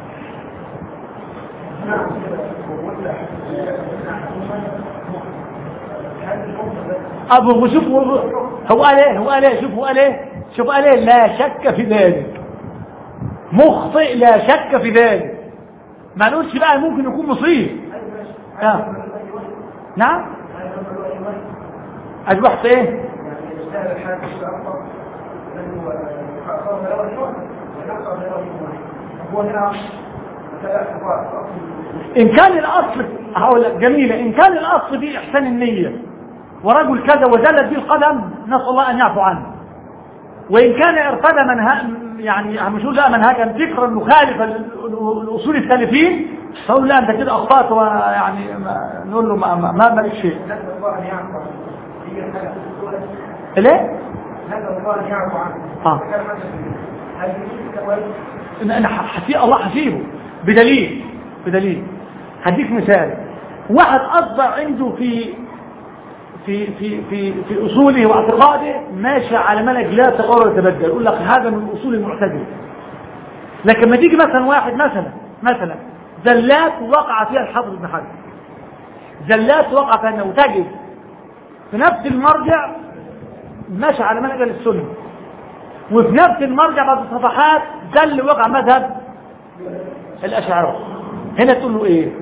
C: ابو شوف هو قال ايه هو قال ايه شوف هو قال ايه شوف قال ايه لا شك في ذلك مخطئ لا شك في ذلك ما نقولش بقى ممكن يكون مصيب آه. نعم اجبحت ايه ان كان الاصل هقول لك جميله ان كان الاصل دي احسان النيه ورجل كذا وزلت به القدم نسال الله ان يعفو عنه وان كان ارتدى منها يعني مش لا منهجا فكرا مخالفا لاصول السالفين فقول لا انت كده اخطات ويعني نقول له ما ما, ما مالك شيء ليه؟ اه انا حسي الله حسيبه بدليل بدليل هديك مثال واحد اصبع عنده في في في في في اصوله واعتقاده ماشي على منهج لا تغير ويتبدل يقول لك هذا من اصول المعتزله لكن ما تيجي مثلا واحد مثلا مثلا زلات وقع فيها الحافظ ابن حجر زلات وقع فيها انه تجد في نفس المرجع ماشي على منهج السنه وفي نفس المرجع بعد الصفحات زل وقع مذهب الاشاعره هنا تقول له ايه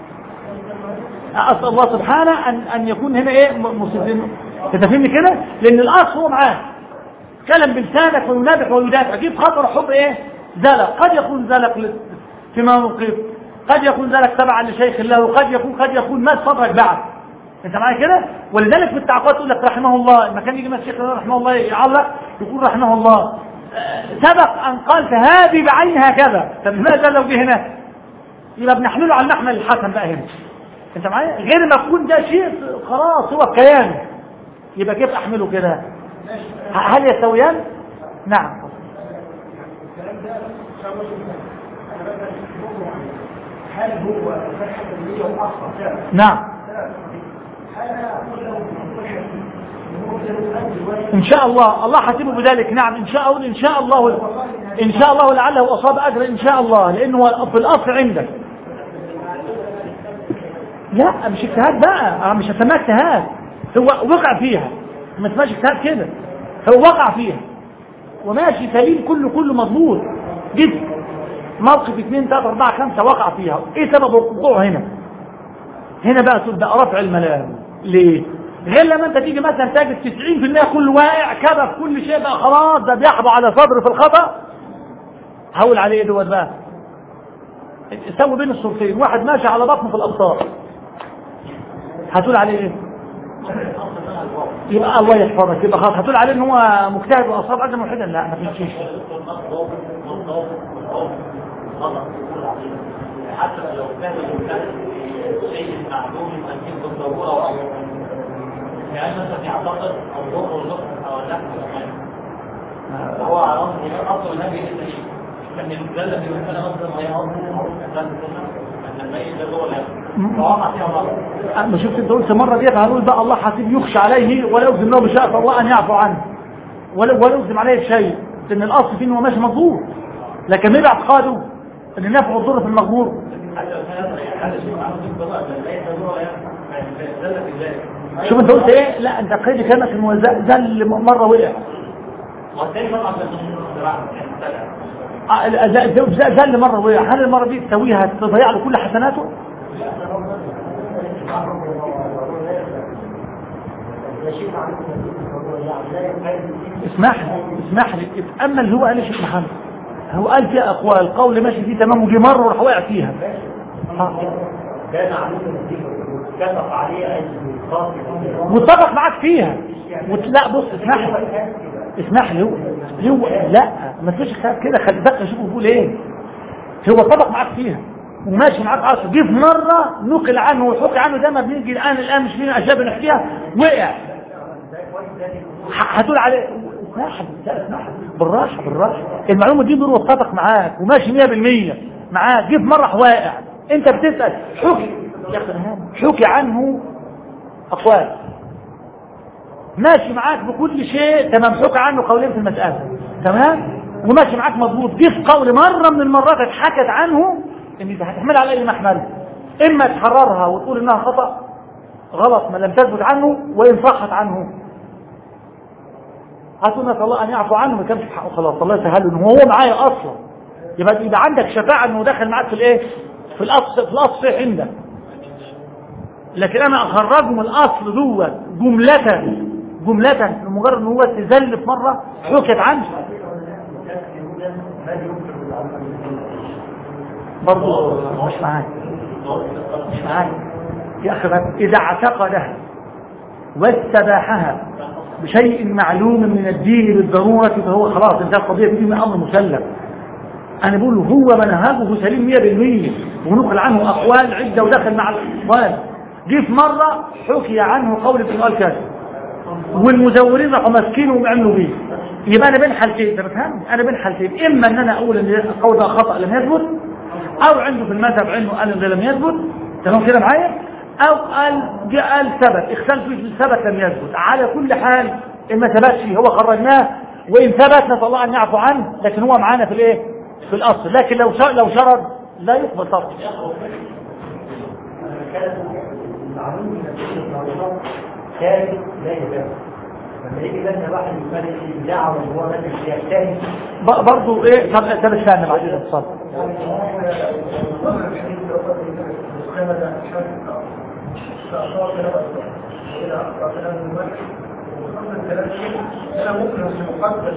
C: اسال الله سبحانه ان ان يكون هنا ايه مصيبين انت فهمني كده لان الاصل هو معاه كلام بلسانك وينابح ويدافع جيب خطر حب ايه زلق قد يكون زلق في موقف قد يكون زلق تبعا لشيخ له قد يكون قد يكون مات صدرك بعد انت معايا كده ولذلك في التعقيدات يقول لك رحمه الله لما كان يجي مثلا الشيخ رحمه الله يعلق يقول رحمه الله سبق ان قال فهذه بعينها كذا طب لماذا لو جه هنا يبقى بنحمله على المحمل الحسن بقى هنا انت معايا غير ما يكون ده شيء خلاص هو كيان يبقى كيف احمله كده هل يستويان نعم
D: هل هو فتحة النية وأصلا فعلا
C: نعم
D: هل أقول له
C: ان شاء الله الله حسبه بذلك نعم ان شاء الله ان شاء الله ان شاء الله لعله اصاب اجر ان شاء الله لانه في الاصل عندك لا مش اجتهاد بقى انا مش هسميها اجتهاد هو وقع فيها ما تسمعش اجتهاد كده هو وقع فيها وماشي سليم كله كله مضبوط جدا موقف اثنين ثلاثة أربعة خمسة وقع فيها ايه سبب الوقوع هنا هنا بقى تبدأ رفع الملام ليه غير لما انت تيجي مثلا تجد 90% كله واقع كذا في كل شيء بقى خلاص ده بيحبو على صدره في الخطأ هقول عليه ايه دوت بقى سوي بين الصورتين واحد ماشي على بطنه في الأبصار هتقول عليه ايه يبقى الله يحفظك يبقى خلاص هتقول عليه ان هو مجتهد واصاب اجر موحدا لا ما فيش
E: غلط في العقيده حتى لو كان الانسان شيء معلوم يمكن بالضروره او يعني مثلا يعتقد او ضر النصف او اللحم هو على اصل النبي كان الزلة في مثلا اصلا ما هي اصلا كان ان الميت ده هو اللي فوقع فيها مرة
C: ما شفت انت قلت مرة ديت هنقول بقى الله حسيب يخشى عليه ولا يلزم له بشاء الله ان يعفو عنه ولا ولا يلزم عليه بشيء ان الاصل فيه انه ماشي مضبوط لكن ما باعتقاده ان نفع الضر في المغفور
E: حتى لو كان هذا شيء معروف بالضبط الميت ده هو يعني الزلة في ذلك
C: شوف انت قلت ايه لا انت قيد كلامك انه ز- زل مرة وقع
E: والثاني طبعا ده من الزراعة يعني مثلا
C: آه، ز- ز- ز- زل مرة وقع هل المرة دي تسويها تضيع له كل حسناته اسمح لي اسمح لي اتأمل هو قال ايش يا محمد هو قال فيها اقوال قول ماشي فيه تمام وجي مرة وراح واقع فيها آه.
E: كان عليه كتب عليه اي خاص
C: متفق معاك فيها وت- لا بص اسمح لي اسمح لي هو هو لا ما فيش خلاف كده خلي بالك شوفوا بيقول ايه هو اتفق معاك فيها وماشي معاك عصر جه في مره نقل عنه وحكي عنه ده ما بنيجي الان الان مش لينا اشياء بنحكيها وقع ح- هتقول عليه اسمح لي لا اسمح لي بالراحه بالراحه المعلومه دي دور واتفق معاك وماشي 100% معاك جه في مره واقع انت بتسال حكي يا اخي أنا هام. حكي عنه اقوال ماشي معاك بكل شيء تمام حكى عنه قولين في المسألة تمام وماشي معاك مضبوط جه في قول مرة من المرات اتحكت عنه ان انت هتحملها على اي محمل اما تحررها وتقول انها خطأ غلط ما لم تثبت عنه وان صحت عنه هتقول نسأل الله ان يعفو عنه ما كانش في حقه خلاص الله يسهله ان هو معايا اصلا يبقى يبقى عندك شفاعة انه داخل معاك في الايه في الاصل في الاصل عندك لكن انا اخرجه من الاصل دوت جملة جملة لمجرد ان هو تزل في مرة حكت عنه برضه مش معاك مش معاك يا اخي بس اذا اعتقدها واستباحها بشيء معلوم من الدين بالضرورة فهو خلاص انتهى القضية دي من امر مسلم انا بقول هو منهجه سليم 100% ونقل عنه اقوال عدة ودخل مع الاقوال جه في مرة حكي عنه قول ابن قال كذا والمزورين راحوا ماسكينه وعملوا بيه يبقى انا بين حالتين انت بتفهمني انا بين حالتين اما ان انا اقول ان القول ده خطا لم يثبت او عنده في المذهب علمه قال ان ده لم يثبت تمام كده معايا او قال جاء قال ثبت اختلف في ثبت لم يثبت على كل حال ان ما ثبتش هو خرجناه وان ثبت نسال الله ان يعفو عنه لكن هو معانا في الايه في الاصل لكن لو شر لو شرد لا يقبل طبعا
E: المعلوم من الدين ثابت لا يبان لما يجي لنا واحد يفرق الابداع وهو مثلا يجتهد
C: ب- برضو ايه طب طب استنى بعد كده اتفضل
D: أنا ممكن في مقدس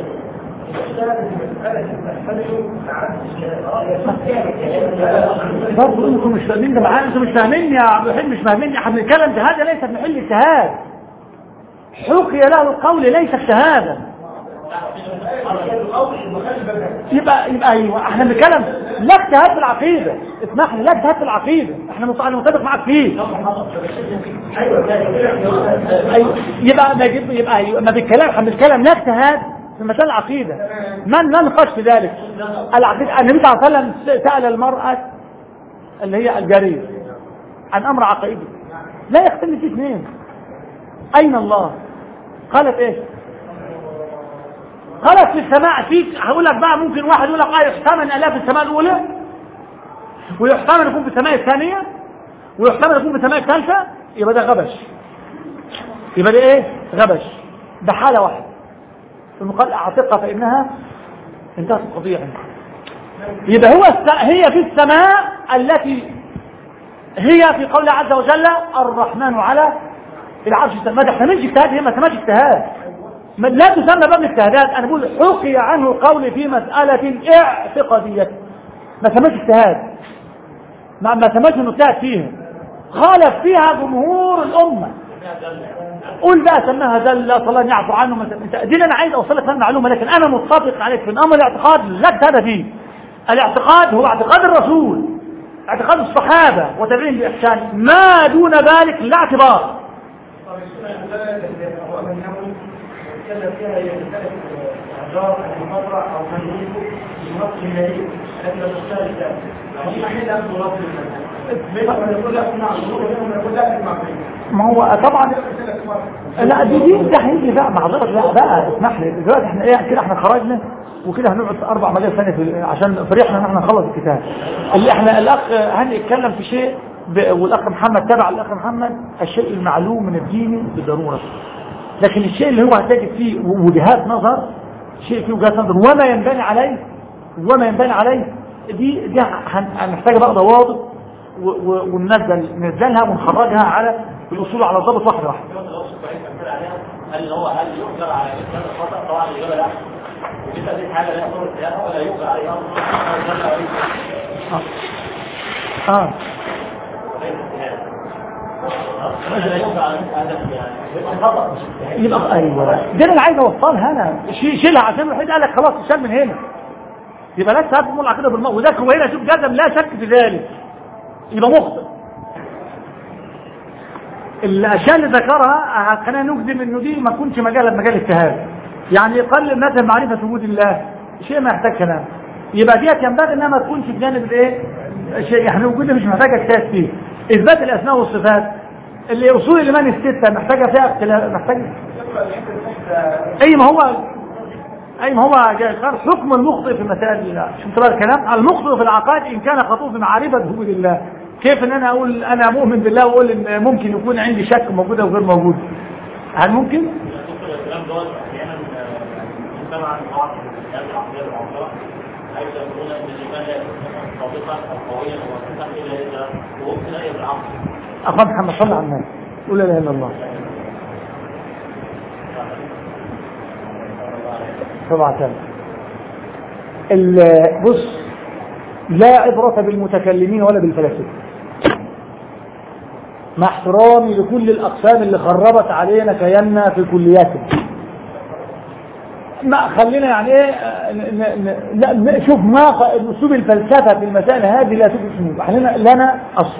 C: برضه انتم مش فاهمين ده معايا انتم مش فاهميني يا عبد الحليم مش فاهميني احنا بنتكلم في هذا ليس محل اجتهاد حكي له القول ليس اجتهادا يبقى يبقى ايوه احنا بنتكلم لا اجتهاد في العقيده اسمح لي لا اجتهاد في العقيده احنا مت- انا متفق معاك فيه ايوه يبقى ما يجب يبقى أيوة ما بنتكلم احنا بنتكلم لا اجتهاد في مسألة العقيدة من لا نقاش في ذلك العقيدة النبي صلى الله عليه وسلم سأل المرأة اللي هي الجارية عن أمر عقائدي لا يختلف فيه اثنين أين الله قالت إيه قالت في السماء فيك هقول لك بقى ممكن واحد يقول لك اه يحتمل ان الاف السماء الاولى ويحتمل يكون في السماء الثانيه ويحتمل يكون في السماء الثالثه يبقى ده غبش يبقى ده ايه غبش ده حاله واحده ثم قال اعتقها فانها انتهت القضيه عندها يبقى هو الس... هي في السماء التي هي في قول عز وجل الرحمن على العرش استوى. ما تحتملش اجتهاد هي ما تحتملش اجتهاد ما- لا تسمى باب الاجتهادات انا بقول حكي عنه القول في مسألة اعتقادية ما سماش اجتهاد ما ما سماش انه اجتهد فيها خالف فيها جمهور الامة قول بقى سماها زل صلاه يعفو عنه ما سم- انت- دي اللي انا عايز اوصلك لها المعلومه لكن انا متفق عليك في الامر الاعتقاد لا اجتهاد فيه الاعتقاد هو اعتقاد الرسول اعتقاد الصحابة وتابعين بإحسان ما دون ذلك لا اعتبار
D: طب السنة الأولى التي هو أنه يتكلم فيها هي مسألة إعجار المطرع أو تنظيفه بنص النبي التي لا تشتغل الإسلام وفي محل أخذ نص المسألة يقول لك نعم يقول لك اسمع
C: ما هو طبعا لا دي دي ده هيجي بقى معذرة لا بقى اسمح لي دلوقتي احنا ايه كده احنا خرجنا وكده هنقعد اربع مجال ثانيه في عشان فريحنا ان احنا نخلص الكتاب اللي احنا الاخ هنتكلم في شيء ب- والاخ محمد تبع الاخ محمد الشيء المعلوم من الدين بالضروره لكن الشيء اللي هو هتجد فيه وجهات نظر شيء فيه وجهات نظر وما ينبني عليه وما ينبني عليه دي دي هن- هنحتاج بقى ضوابط و- و- وننزل ننزلها ونخرجها على الاصول على الضابط واحده واحده
E: يوم الغوص الكويس كان عليها هل اللي هو هل يقدر على إنسان الخطأ طبعا الإجابة لا وكده دي حاجة لها صورة سياسة ولا يقدر عليها أصلا
C: اه, آه.
E: لا يقدر على مثل هذا يعني يبقى خطأ مش اجتهاد.
C: يبقى ايوه دي اللي عايز اوصلها انا شي- شيلها عشان الوحيد قال لك خلاص تشال من هنا يبقى لا تسافر مولع كده بالماء وذاك هو هنا شوف جزم لا شك في ذلك يبقى مخطئ الاشياء اللي ذكرها خلينا نجزم انه دي ما تكونش مجال مجال اجتهاد يعني يقل الناس معرفه وجود الله شيء ما يحتاج كلام يبقى ديت ينبغي انها ما تكونش في جانب الايه شيء يعني وجودها مش محتاجه اجتهاد فيه اثبات الاسماء والصفات اللي اصول الايمان السته محتاجه فيها اختلاف محتاجه اي ما هو اي ما هو جاي قال حكم المخطئ في مسائل شفت بقى الكلام المخطئ في العقائد ان كان خطوه في معرفه وجود الله كيف ان انا اقول انا مؤمن بالله واقول ان ممكن يكون عندي شك موجود او غير موجود هل ممكن
E: دكتور الكلام دوت احيانا مجتمع بعض الجهات العقليه المعاصره حيث يقولون ان الايمان لا يكون صادقا او قويا او صحيحا الا اذا وفق لا بالعقل
C: اخوان محمد صلى على النبي قول لا اله الا الله سبعة آلاف. ال- بص لا عبرة بالمتكلمين ولا بالفلاسفة مع احترامي لكل الأقسام اللي خربت علينا كياننا في كلياتنا ما خلينا يعني ايه آه، ن- ن- لا ن- شوف ما خ- اسلوب الفلسفه في المسائل هذه لا تفيد اسمه احنا لنا اصل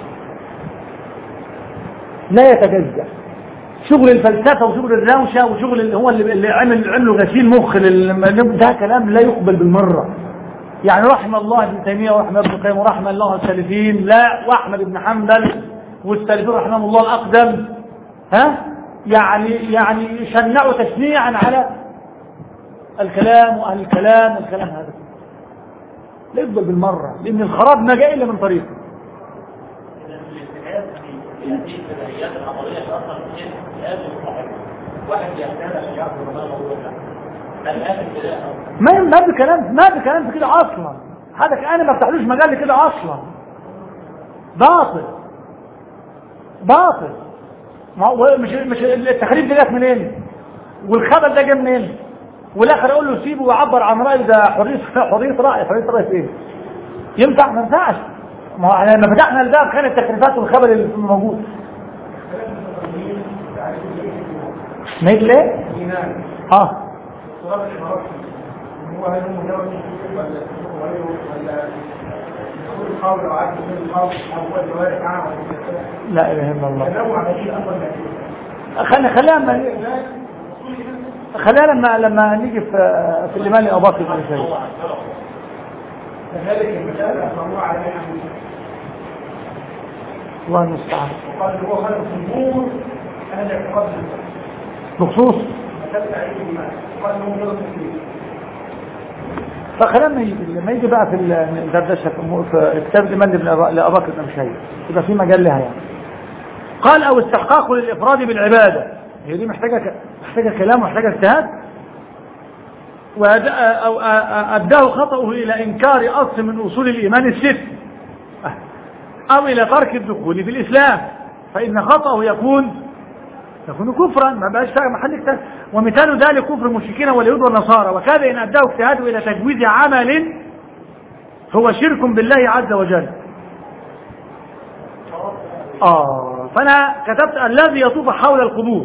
C: لا يتجزأ شغل الفلسفه وشغل الروشه وشغل اللي هو اللي, اللي عمل عمله غسيل مخ لل- ده كلام لا يقبل بالمره يعني رحم الله ابن تيميه ورحمه ابن القيم ورحم الله السلفيين لا واحمد بن حنبل والسلفيين رحمهم الله الاقدم ها يعني يعني شنعوا تشنيعا على الكلام واهل الكلام والكلام هذا لا يقبل بالمره لان الخراب ما جاء الا من طريقه
E: اذا الاجتهاد في هذه البدايات العقليه اصلا شيء لازم صاحبه واحد يحتاج عشان يعرف ما الموضوع ده ده لازم كده
C: ما ما بكلام ما بكلام في كده اصلا هذا انا ما افتحلوش مجال لكده اصلا باطل باطل ما هو مش مش التخريب ده جت منين والخبر ده جه منين والاخر اقول له سيبه ويعبر عن رايه ده حريه حريه راي حريه راي في ايه ينفع ما ينفعش ما هو احنا لما فتحنا الباب كان التكليفات والخبر اللي موجود ما يجي ليه؟ اه
D: صراط الإمارات هو هل هو مجرد ولا ولا ولا يقول القول أو عكس القول أو هو الجوارح عام
C: لا اله الا الله
D: تنوع هذه أمر نتيجة
C: خلينا خلينا لما خلينا لما لما نيجي في في الإيمان أبو بكر بن سعيد
D: كذلك المسألة ممنوع عليها
C: الله المستعان
D: وقال هو خلق الجمهور أهل اعتقاد
C: بخصوص
D: مسألة تعيد الإيمان قال هو مجرد تكليف
C: فخلينا لما يجي لما يجي بقى في الدردشه في في كتاب الإيمان لابن أبا- لأبو بكر بن شهيد يبقى في مجال لها يعني قال أو استحقاق للإفراد بالعبادة هي دي محتاجة ك- محتاجة كلام ومحتاجة اجتهاد وأد- أو أ- أداه خطأه إلى إنكار أصل من أصول الإيمان الست أو إلى ترك الدخول في الإسلام فإن خطأه يكون يكون كفرا ما بقاش فاهم محل اجتهاد ومثال ذلك كفر المشركين واليهود والنصارى وكذا إن أداه اجتهاده إلى تجويز عمل هو شرك بالله عز وجل آه فأنا كتبت الذي يطوف حول القبور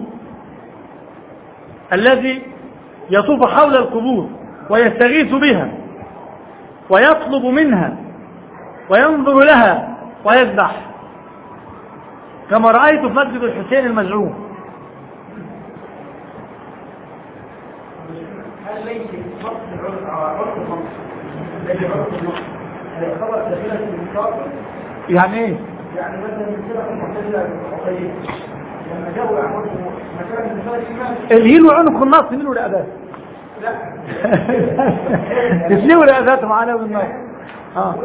C: الذي يطوف حول القبور ويستغيث بها ويطلب منها وينظر لها ويذبح كما رأيت في مسجد الحسين المزعوم
D: هل ليس نص العرف عرف النص الذي عرف النص خبر داخله في المشاق
C: يعني ايه
D: يعني مثلا من سبق المعتزله الحقيقيه لما جاءوا يعملوا مثلا مثال الإمام
C: الهيل وعنق النص مين ولا أداة
D: لا
C: تسليه ولا أداة معانا بالنص اه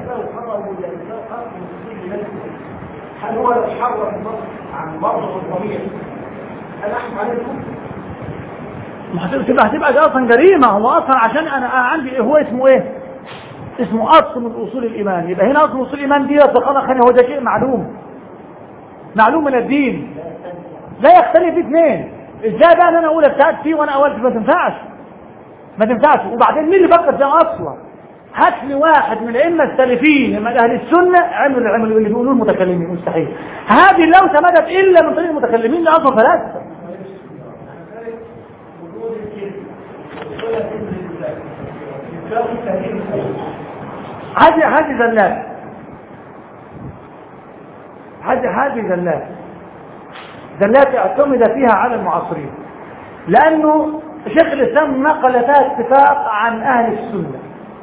D: هل هو حرف النص عن بعض الضمير هل احكم عليكم
C: ما هتبقى هتبقى ده اصلا جريمه هو اصلا عشان انا أنا عندي هو اسمه ايه اسمه اصل من اصول الايمان يبقى هنا اصل من اصول الايمان دي فقط خلي هو ده شيء معلوم معلوم من الدين لا يختلف فيه اثنين ازاي بقى ان انا اقول ابتعد فيه وانا اولت ما تنفعش ما تنفعش وبعدين مين اللي فكر ده اصلا هات لي واحد من الائمه السلفيين من اهل السنه عملوا اللي عملوا اللي بيقولوه المتكلمين مستحيل هذه لو ثبتت الا من طريق المتكلمين ده اصلا ثلاثه
D: وجود الكلمه وصله كلمه الانسان يساوي تهديد الخير
C: هذه هذه زلات هذه هذه زلات زلات اعتمد فيها على المعاصرين لانه شيخ الاسلام نقل فيها اتفاق عن اهل السنه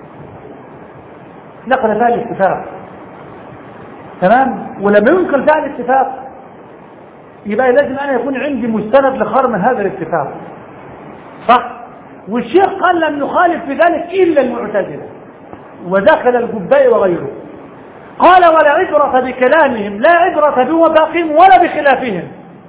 C: نقل فيها الاتفاق تمام ولما ينقل فيها الاتفاق يبقى لازم انا يكون عندي مستند لخرم هذا الاتفاق صح والشيخ قال لم يخالف في ذلك الا المعتزله ودخل الجباء وغيره قال ولا عبرة بكلامهم لا عبرة بوفاقهم ولا بخلافهم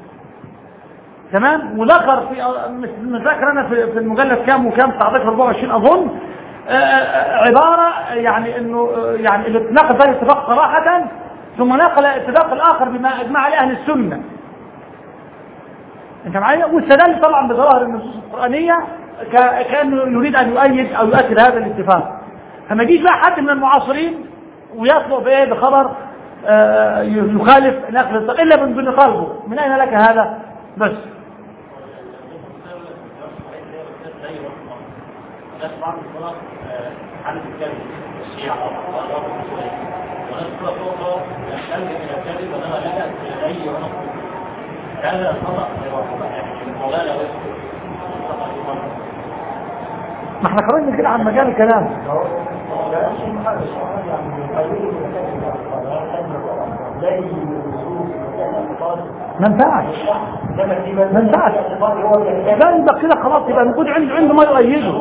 C: تمام وذكر في مش مذكر انا في في المجلد كام وكام 19 24 اظن آه، آه، عبارة يعني انه آه، يعني اللي نقل فيها اتفاق صراحة ثم نقل اتفاق الاخر بما اجمع عليه اهل السنة انت معايا واستدل طبعا بظواهر النصوص القرآنية ك- كانه يريد ان يؤيد او يؤكد هذا الاتفاق فما يجيش بقى حد من المعاصرين ويطلع بايه بخبر آه، يخالف نقل الطريق الا من بن قلبه من اين لك هذا بس
E: ناس بعض الصلاة عن الكذب الشيعة وناس صلاة أخرى يحتاج إلى الكذب وإنما لا يأتي إلى أي ونص هذا خطأ يعني مولانا ويسكت خطأ إمام
C: ما احنا خرجنا كده عن مجال الكلام ما ينفعش ما ينفعش لا يبقى كده خلاص يبقى نكون عنده عنده ما يؤيده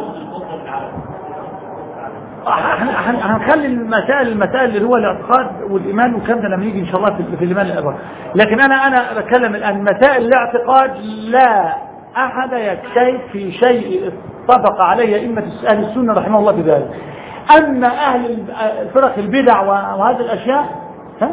C: احنا احنا هنخلي المسائل المسائل اللي هو الاعتقاد والايمان والكلام ده لما يجي ان شاء الله في في الايمان الابر لكن انا انا بتكلم الان مسائل الاعتقاد لا احد يجتهد في شيء اتفق عليه ائمه اهل السنه رحمه الله بذلك اما اهل الفرق البدع وهذه الاشياء ها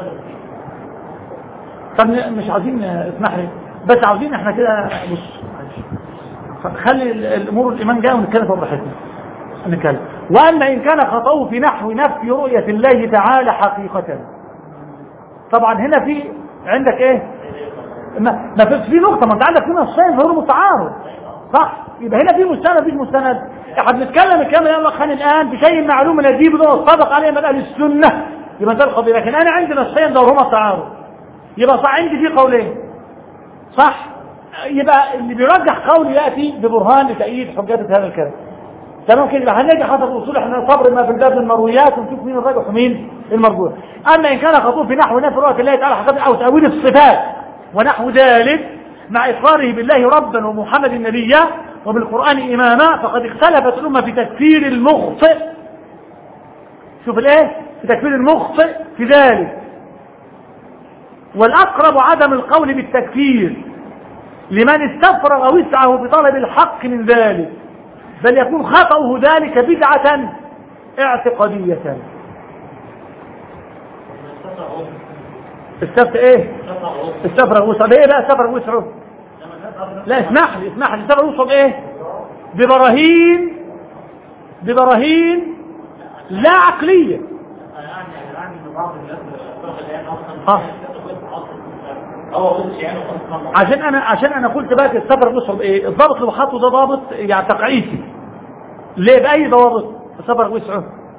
C: طب مش عاوزين اسمح لي بس عاوزين احنا كده بص معلش. خلي ال- الامور الايمان جايه ونتكلم في براحتنا نتكلم واما ان كان خطأه في نحو نفي رؤيه الله تعالى حقيقه طبعا هنا في عندك ايه ما ما في في نقطه ما انت عندك في نصين ظهور متعارض صح يبقى هنا في مستند مفيش مستند احنا بنتكلم الكلام ده يلا خان الان بشيء معلوم من الدين ده صدق عليه من اهل السنه يبقى ده القضيه لكن انا عندي نصين ظهورهما تعارض يبقى صح عندي في قولين صح يبقى اللي بيرجح قول ياتي ببرهان لتأييد حجات هذا الكلام تمام كده يبقى هنجي حسب الاصول احنا صبر ما في الباب من المرويات ونشوف مين الراجح ومين المرجوح اما ان كان خطوب في نحو نفي رؤيه الله تعالى حقيقه او تاويل الصفات ونحو ذلك مع اقراره بالله ربا ومحمد نبيا وبالقران اماما فقد اختلفت الامه في تكفير المخطئ شوف الايه في تكفير المخطئ في ذلك والأقرب عدم القول بالتكفير لمن استفرغ وسعه بطلب الحق من ذلك بل يكون خطأه ذلك بدعة اعتقادية استفت ايه استفرغ وسعه بايه بقى استفرغ وسعه لا اسمح لي اسمح لي استفرغ وسعه بايه ببراهين ببراهين لا عقلية
E: يعني يعني ان بعض الناس الفرق اللي هي
C: آه.
E: اصلا هو قلت يعني اصلا
C: عشان انا عشان انا قلت بقى السفر بيصعب ايه الضابط اللي بحطه ده ضابط يعني تقعيسي ليه باي ضوابط السفر وسعه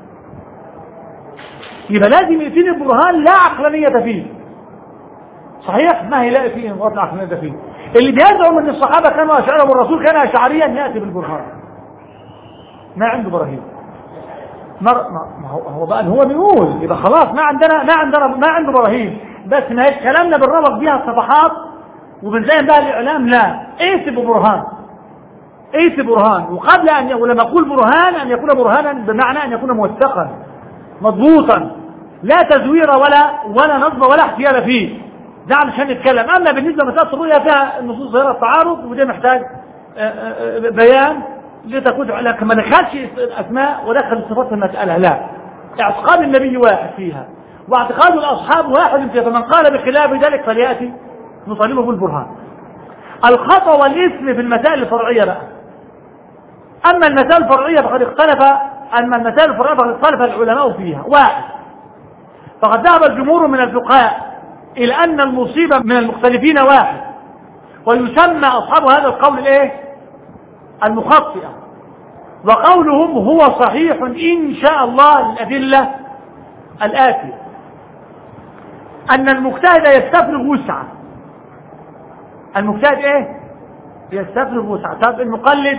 C: يبقى لازم يأتيني برهان لا عقلانية فيه صحيح ما هيلاقي فيه انضباط العقلانية فيه اللي بيزعم ان الصحابة كانوا أشعروا والرسول كان أشعريا يأتي بالبرهان ما عنده براهين ما ما هو هو بقى هو بيقول يبقى خلاص ما عندنا ما عندنا ما عنده براهين بس ما هيش كلامنا بنربط بيها الصفحات وبنزين بها الاعلام لا ايت ببرهان ايت برهان وقبل ان ولما اقول برهان ان يكون برهانا بمعنى ان يكون موثقا مضبوطا لا تزوير ولا ولا نصب ولا احتيال فيه ده علشان نتكلم اما بالنسبه لمساله الرؤيه فيها النصوص ظاهره التعارض وده محتاج بيان لتكون لكن ما دخلش الاسماء ودخل الصفات في المساله لا اعتقاد النبي واحد فيها واعتقاد الاصحاب واحد فيها فمن قال بخلاف ذلك فلياتي نطالبه بالبرهان الخطا والاثم في المسائل الفرعيه بقى اما المسائل الفرعيه فقد اختلف اما المسائل الفرعيه فقد اختلف العلماء فيها واحد فقد ذهب الجمهور من الفقهاء الى ان المصيبه من المختلفين واحد ويسمى اصحاب هذا القول الايه المخطئة وقولهم هو صحيح إن شاء الله للأدلة الآتية أن المجتهد يستفرغ وسعة المجتهد إيه؟ يستفرغ وسعة طب المقلد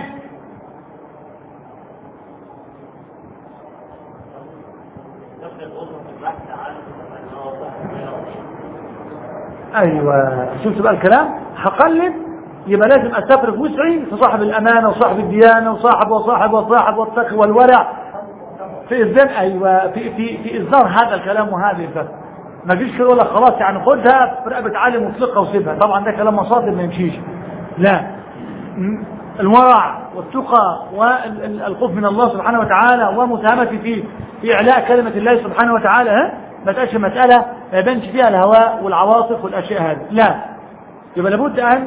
C: أيوة شفت بقى الكلام هقلد يبقى لازم استفرغ وسعي في صاحب الامانه وصاحب الديانه وصاحب وصاحب وصاحب والتقوى والورع في اذن ايوه في في في اصدار هذا الكلام وهذه الفتوى ما جيش كده يقول لك خلاص يعني خدها في رقبه عالم مطلقه وسيبها طبعا ده كلام مصادر ما يمشيش لا الورع والتقى والخوف من الله سبحانه وتعالى ومساهمتي في في اعلاء كلمه الله سبحانه وتعالى ها ما تبقاش مساله ما يبانش فيها الهواء والعواطف والاشياء هذه لا يبقى لابد ان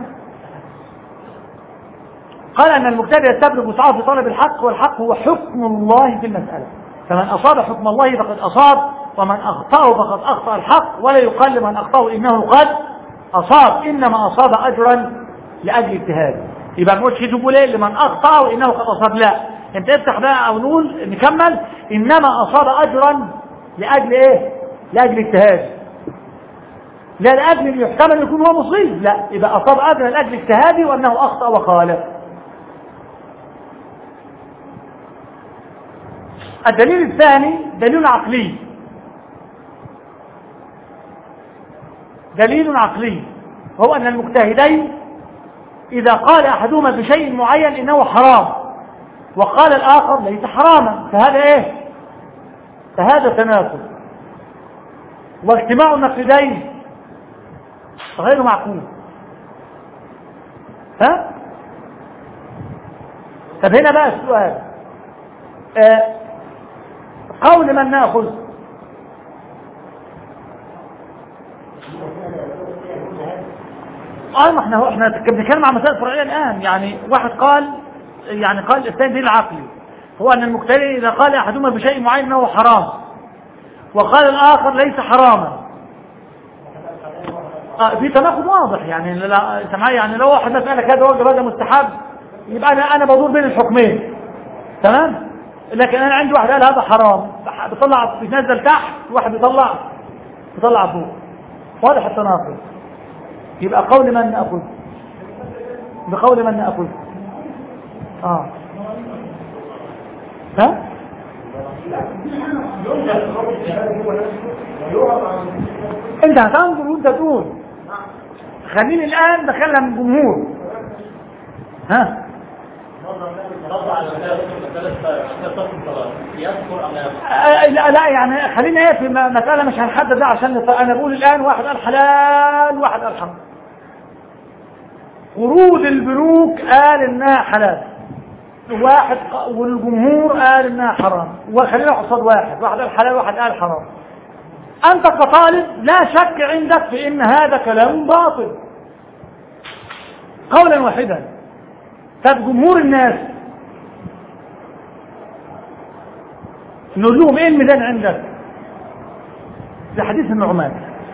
C: قال أن المبتدئ يستبلغ وسعه في طلب الحق والحق هو حكم الله في المسألة فمن أصاب حكم الله فقد أصاب ومن أخطأه فقد أخطأ الحق ولا يقال من أخطأه إنه قد أصاب إنما أصاب أجرا لأجل اجتهاد يبقى ما نقولش تقول ايه لمن أخطأه إنه قد أصاب لا أنت افتح بقى أو نقول نكمل إنما أصاب أجرا لأجل إيه لأجل اجتهاد لا لأجل أن يحتمل يكون هو مصيب لا يبقى أصاب أجرا لأجل اجتهادي وأنه أخطأ وخالف الدليل الثاني دليل عقلي دليل عقلي هو أن المجتهدين إذا قال أحدهما بشيء معين إنه حرام وقال الآخر ليس حراما فهذا إيه فهذا تناسب واجتماع النقيضين غير معقول ها طب هنا بقى السؤال آه قول من ناخذ اه ما احنا احنا بنتكلم عن مسائل فرعيه الان يعني واحد قال يعني قال الثاني دليل عقلي هو ان المقتدي اذا قال احدهما بشيء معين انه حرام وقال الاخر ليس حراما آه في تناقض واضح يعني لا انت معايا يعني لو واحد مسألة كذا واجب هذا مستحب يبقى انا انا بدور بين الحكمين تمام لكن انا عندي واحد قال هذا حرام بيطلع بينزل تحت واحد بيطلع بيطلع فوق واضح التناقض يبقى قول من ناخذ بقول من ناخذ اه ها انت هتنظر وانت تقول خليني الان بكلم الجمهور ها لا لا يعني خلينا ايه في مسألة مش هنحدد ده عشان انا بقول الان واحد قال حلال واحد قال حرام قروض البنوك قال انها حلال واحد والجمهور قال انها حرام وخلينا قصاد واحد واحد قال حلال واحد قال حرام انت كطالب لا شك عندك في ان هذا كلام باطل قولا واحدا طب جمهور الناس نقول لهم ايه الميزان عندك في حديث النعمان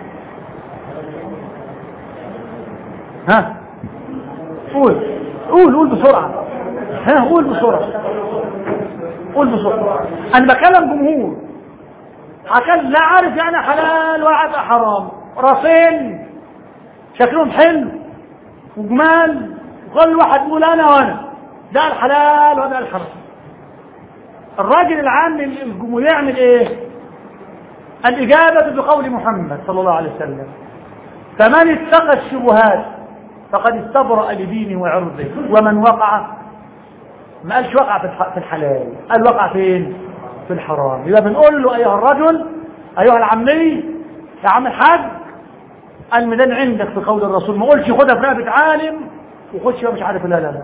C: ها قول قول قول بسرعة ها قول بسرعة قول بسرعة انا بكلم جمهور حكى لا عارف يعني حلال ولا عارف حرام راسين شكلهم حلو وجمال وكل واحد يقول انا وانا ده الحلال وده الحرام الراجل العام الجمهور يعمل ايه الاجابه بقول محمد صلى الله عليه وسلم فمن اتقى الشبهات فقد استبرأ لدينه وعرضه ومن وقع ما قالش وقع في الح- في الحلال قال وقع فين في الحرام يبقى بنقول له ايها الرجل ايها العمي يا عم الحاج الميدان عندك في قول الرسول ما قولش خدها في رقبه عالم وخش بقى مش عارف لا لا لا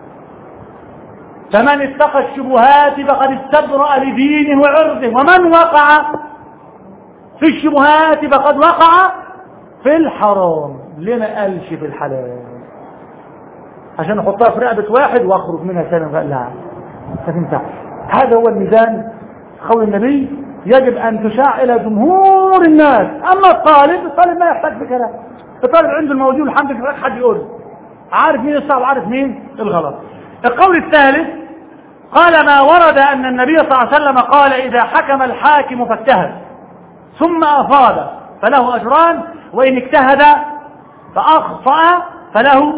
C: فمن اتقى الشبهات فقد استبرأ لدينه وعرضه ومن وقع في الشبهات فقد وقع في الحرام ليه ما قالش في الحلال عشان احطها في رقبه واحد واخرج منها سالم قال لا ما تنفعش هذا هو الميزان قول النبي يجب ان تشاع الى جمهور الناس اما الطالب الطالب ما يحتاج بكلام الطالب عنده الموجود الحمد لله حد يقول له. عارف مين الصح وعارف مين الغلط القول الثالث قال ما ورد ان النبي صلى الله عليه وسلم قال اذا حكم الحاكم فاجتهد ثم افاض فله اجران وان اجتهد فاخطا فله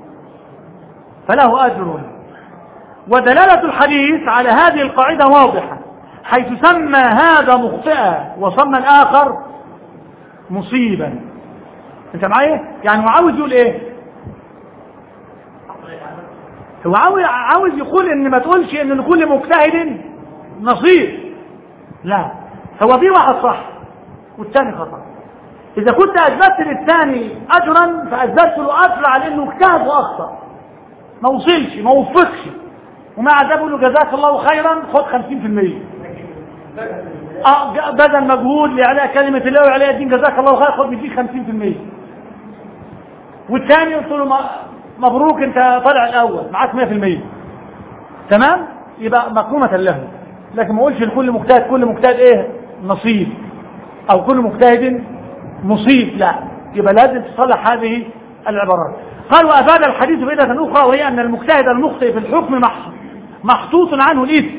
C: فله اجر ودلالة الحديث على هذه القاعدة واضحة حيث سمى هذا مخطئا وسمى الآخر مصيبا انت معايا يعني هو عاوز يقول ايه هو عاوز عاوز يقول ان ما تقولش ان لكل مجتهد نصيب لا هو في واحد صح والثاني خطأ اذا كنت اثبتت للثاني اجرا فاثبتت له اجر على انه اجتهد واخطأ ما وصلش ما وفقش ومع ده بيقول له جزاك الله خيرا خد 50% اه ج- بذل مجهود لاعلاء كلمه الله وعلاء الدين جزاك الله خير خد بيديك 50% والثاني قلت له م- مبروك انت طالع الاول معاك 100% تمام يبقى مقومه له لكن ما اقولش لكل مجتهد كل مجتهد ايه نصيب او كل مجتهد مصيب لا يبقى لازم تصلح هذه العبارات قال وافاد الحديث فائده اخرى وهي ان المجتهد المخطئ في الحكم مح- محطوط عنه الاثم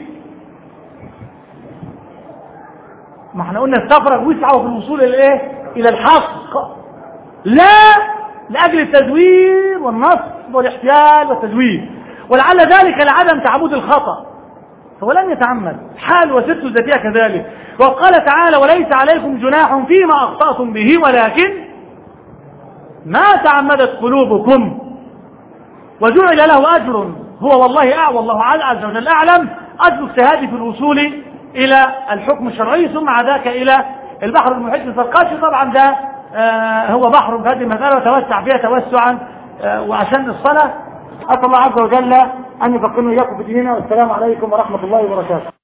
C: ما احنا قلنا استفرغ وسعه في الوصول الى ايه الى الحق لا لاجل التزوير والنصب والاحتيال والتزوير ولعل ذلك لعدم تعمد الخطأ فهو لم يتعمد حال وسته الذاتية كذلك وقال تعالى وليس عليكم جناح فيما أخطأتم به ولكن ما تعمدت قلوبكم وجعل له أجر هو والله أعلم والله عز وجل أعلم أجر اجتهادي في الوصول إلى الحكم الشرعي ثم عداك إلى البحر المحيط الفرقاشي طبعا ده آه هو بحر في هذه المسألة وتوسع فيها توسعا آه وعشان الصلاة أسأل الله عز وجل أن يفقهنا إياكم في ديننا والسلام عليكم ورحمة الله وبركاته